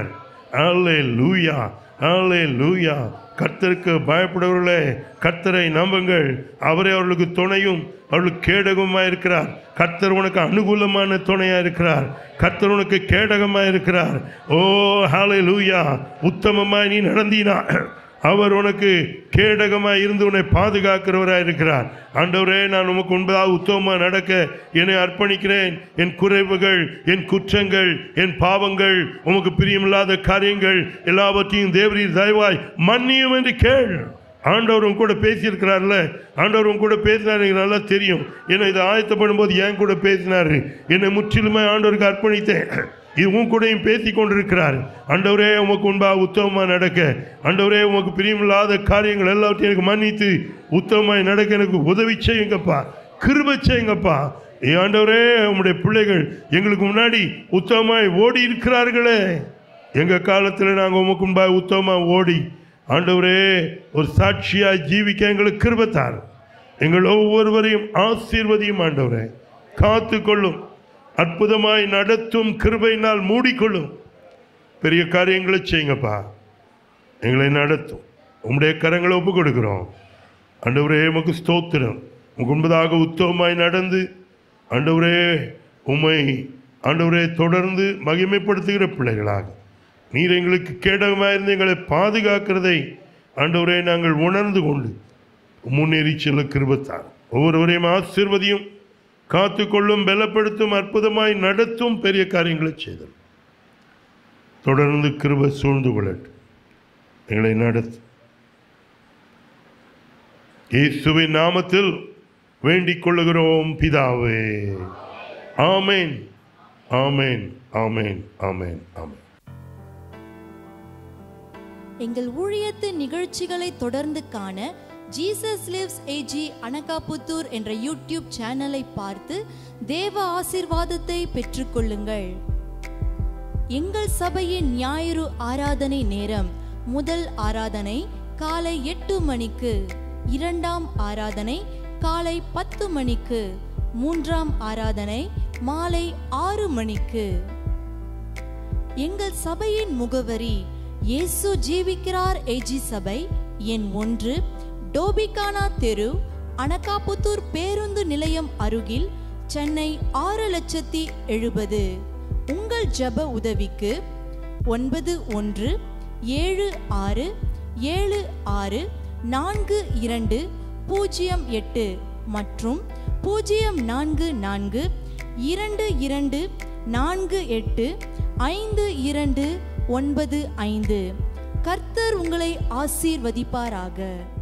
அல்லே லூயா அல்லே லூயா கர்த்தருக்கு பயப்படுவர்களே கர்த்தரை நம்புங்கள் அவரே அவர்களுக்கு துணையும் அவர்களுக்கு கேடகமாக இருக்கிறார் கர்த்தர் உனக்கு அனுகூலமான துணையாக இருக்கிறார் கர்த்தர் உனக்கு கேடகமாக இருக்கிறார் ஓ ஹாலே லூயா உத்தமமாய் நீ நடந்தீனா அவர் உனக்கு கேடகமாய் இருந்து உன்னை பாதுகாக்கிறவராய் இருக்கிறார் ஆண்டவரே நான் உமக்கு உண்பதாக உத்தமமாக நடக்க என்னை அர்ப்பணிக்கிறேன் என் குறைவுகள் என் குற்றங்கள் என் பாவங்கள் உமக்கு பிரியமில்லாத காரியங்கள் எல்லாவற்றையும் தேவரீர் தயவாய் மன்னியும் என்று கேள் ஆண்டவரும் கூட பேசியிருக்கிறார்ல ஆண்டவரும் கூட பேசினார் எனக்கு நல்லா தெரியும் ஏன்னா இதை ஆயத்தப்படும் போது என் கூட பேசினார் என்னை முற்றிலுமே ஆண்டவருக்கு அர்ப்பணித்தேன் இது உன் கூடயும் பேசி கொண்டிருக்கிறார் ஆண்டவரே உமக்கு உண்பாக உத்தமமாக நடக்க ஆண்டவரே உமக்கு பிரியமில்லாத காரியங்கள் எல்லாவற்றையும் எனக்கு மன்னித்து உத்தமமாய் நடக்க எனக்கு உதவி செய்யுங்கப்பா கிருபை செய்யுங்கப்பா ஏ ஆண்டவரே உம்முடைய பிள்ளைகள் எங்களுக்கு முன்னாடி உத்தமமாய் ஓடி இருக்கிறார்களே எங்கள் காலத்தில் நாங்கள் உமக்கு முன்பாக உத்தமமாக ஓடி ஆண்டவரே ஒரு சாட்சியாய் ஜீவிக்க எங்களுக்கு கிருபத்தார் எங்கள் ஒவ்வொருவரையும் ஆசீர்வதியும் ஆண்டவரே காத்து கொள்ளும் அற்புதமாய் நடத்தும் கிருபையினால் மூடிக்கொள்ளும் பெரிய காரியங்களை செய்யுங்கப்பா எங்களை நடத்தும் உம்முடைய கரங்களை ஒப்பு கொடுக்கிறோம் ஆண்டவரே உமக்கு ஸ்தோத்திரம் உமக்கு முன்பதாக உத்தமமாய் நடந்து ஆண்டவரே உம்மை ஆண்டவரே தொடர்ந்து மகிமைப்படுத்துகிற பிள்ளைகளாக நீர் எங்களுக்கு கேடகமாக இருந்து எங்களை பாதுகாக்கிறதை ஆண்டவரே நாங்கள் உணர்ந்து கொண்டு முன்னேறி செல்ல கிருபத்தார் ஒவ்வொருவரையும் ஆசீர்வதியும் காத்துக்கொள்ளும் பலப்படுத்தும் அற்புதமாய் நடத்தும் பெரிய காரியங்களை செய்தல் தொடர்ந்து கிருப சூழ்ந்து கொள்ளட்டும் எங்களை நடத்தும் இயேசுவின் நாமத்தில் வேண்டிக் கொள்ளுகிறோம் பிதாவே ஆமேன் ஆமேன் ஆமேன் ஆமேன் ஆமேன் எங்கள் ஊழியத்தின் நிகழ்ச்சிகளை தொடர்ந்து காண ஜீசஸ் லிவ்ஸ் ஏஜி அனகாபுத்தூர் என்ற யூடியூப் சேனலை பார்த்து தேவ ஆசீர்வாதத்தை பெற்றுக்கொள்ளுங்கள் எங்கள் சபையின் ஞாயிறு ஆராதனை நேரம் முதல் ஆராதனை காலை எட்டு மணிக்கு இரண்டாம் ஆராதனை காலை பத்து மணிக்கு மூன்றாம் ஆராதனை மாலை ஆறு மணிக்கு எங்கள் சபையின் முகவரி இயேசு ஜீவிக்கிறார் ஏஜி சபை எண் ஒன்று டோபிகானா தெரு அனகாபுத்தூர் பேருந்து நிலையம் அருகில் சென்னை ஆறு லட்சத்தி எழுபது உங்கள் ஜெப உதவிக்கு ஒன்பது ஒன்று ஏழு ஆறு ஏழு ஆறு நான்கு இரண்டு பூஜ்ஜியம் எட்டு மற்றும் பூஜ்ஜியம் நான்கு நான்கு இரண்டு இரண்டு நான்கு எட்டு ஐந்து இரண்டு ஒன்பது ஐந்து கர்த்தர் உங்களை ஆசீர்வதிப்பாராக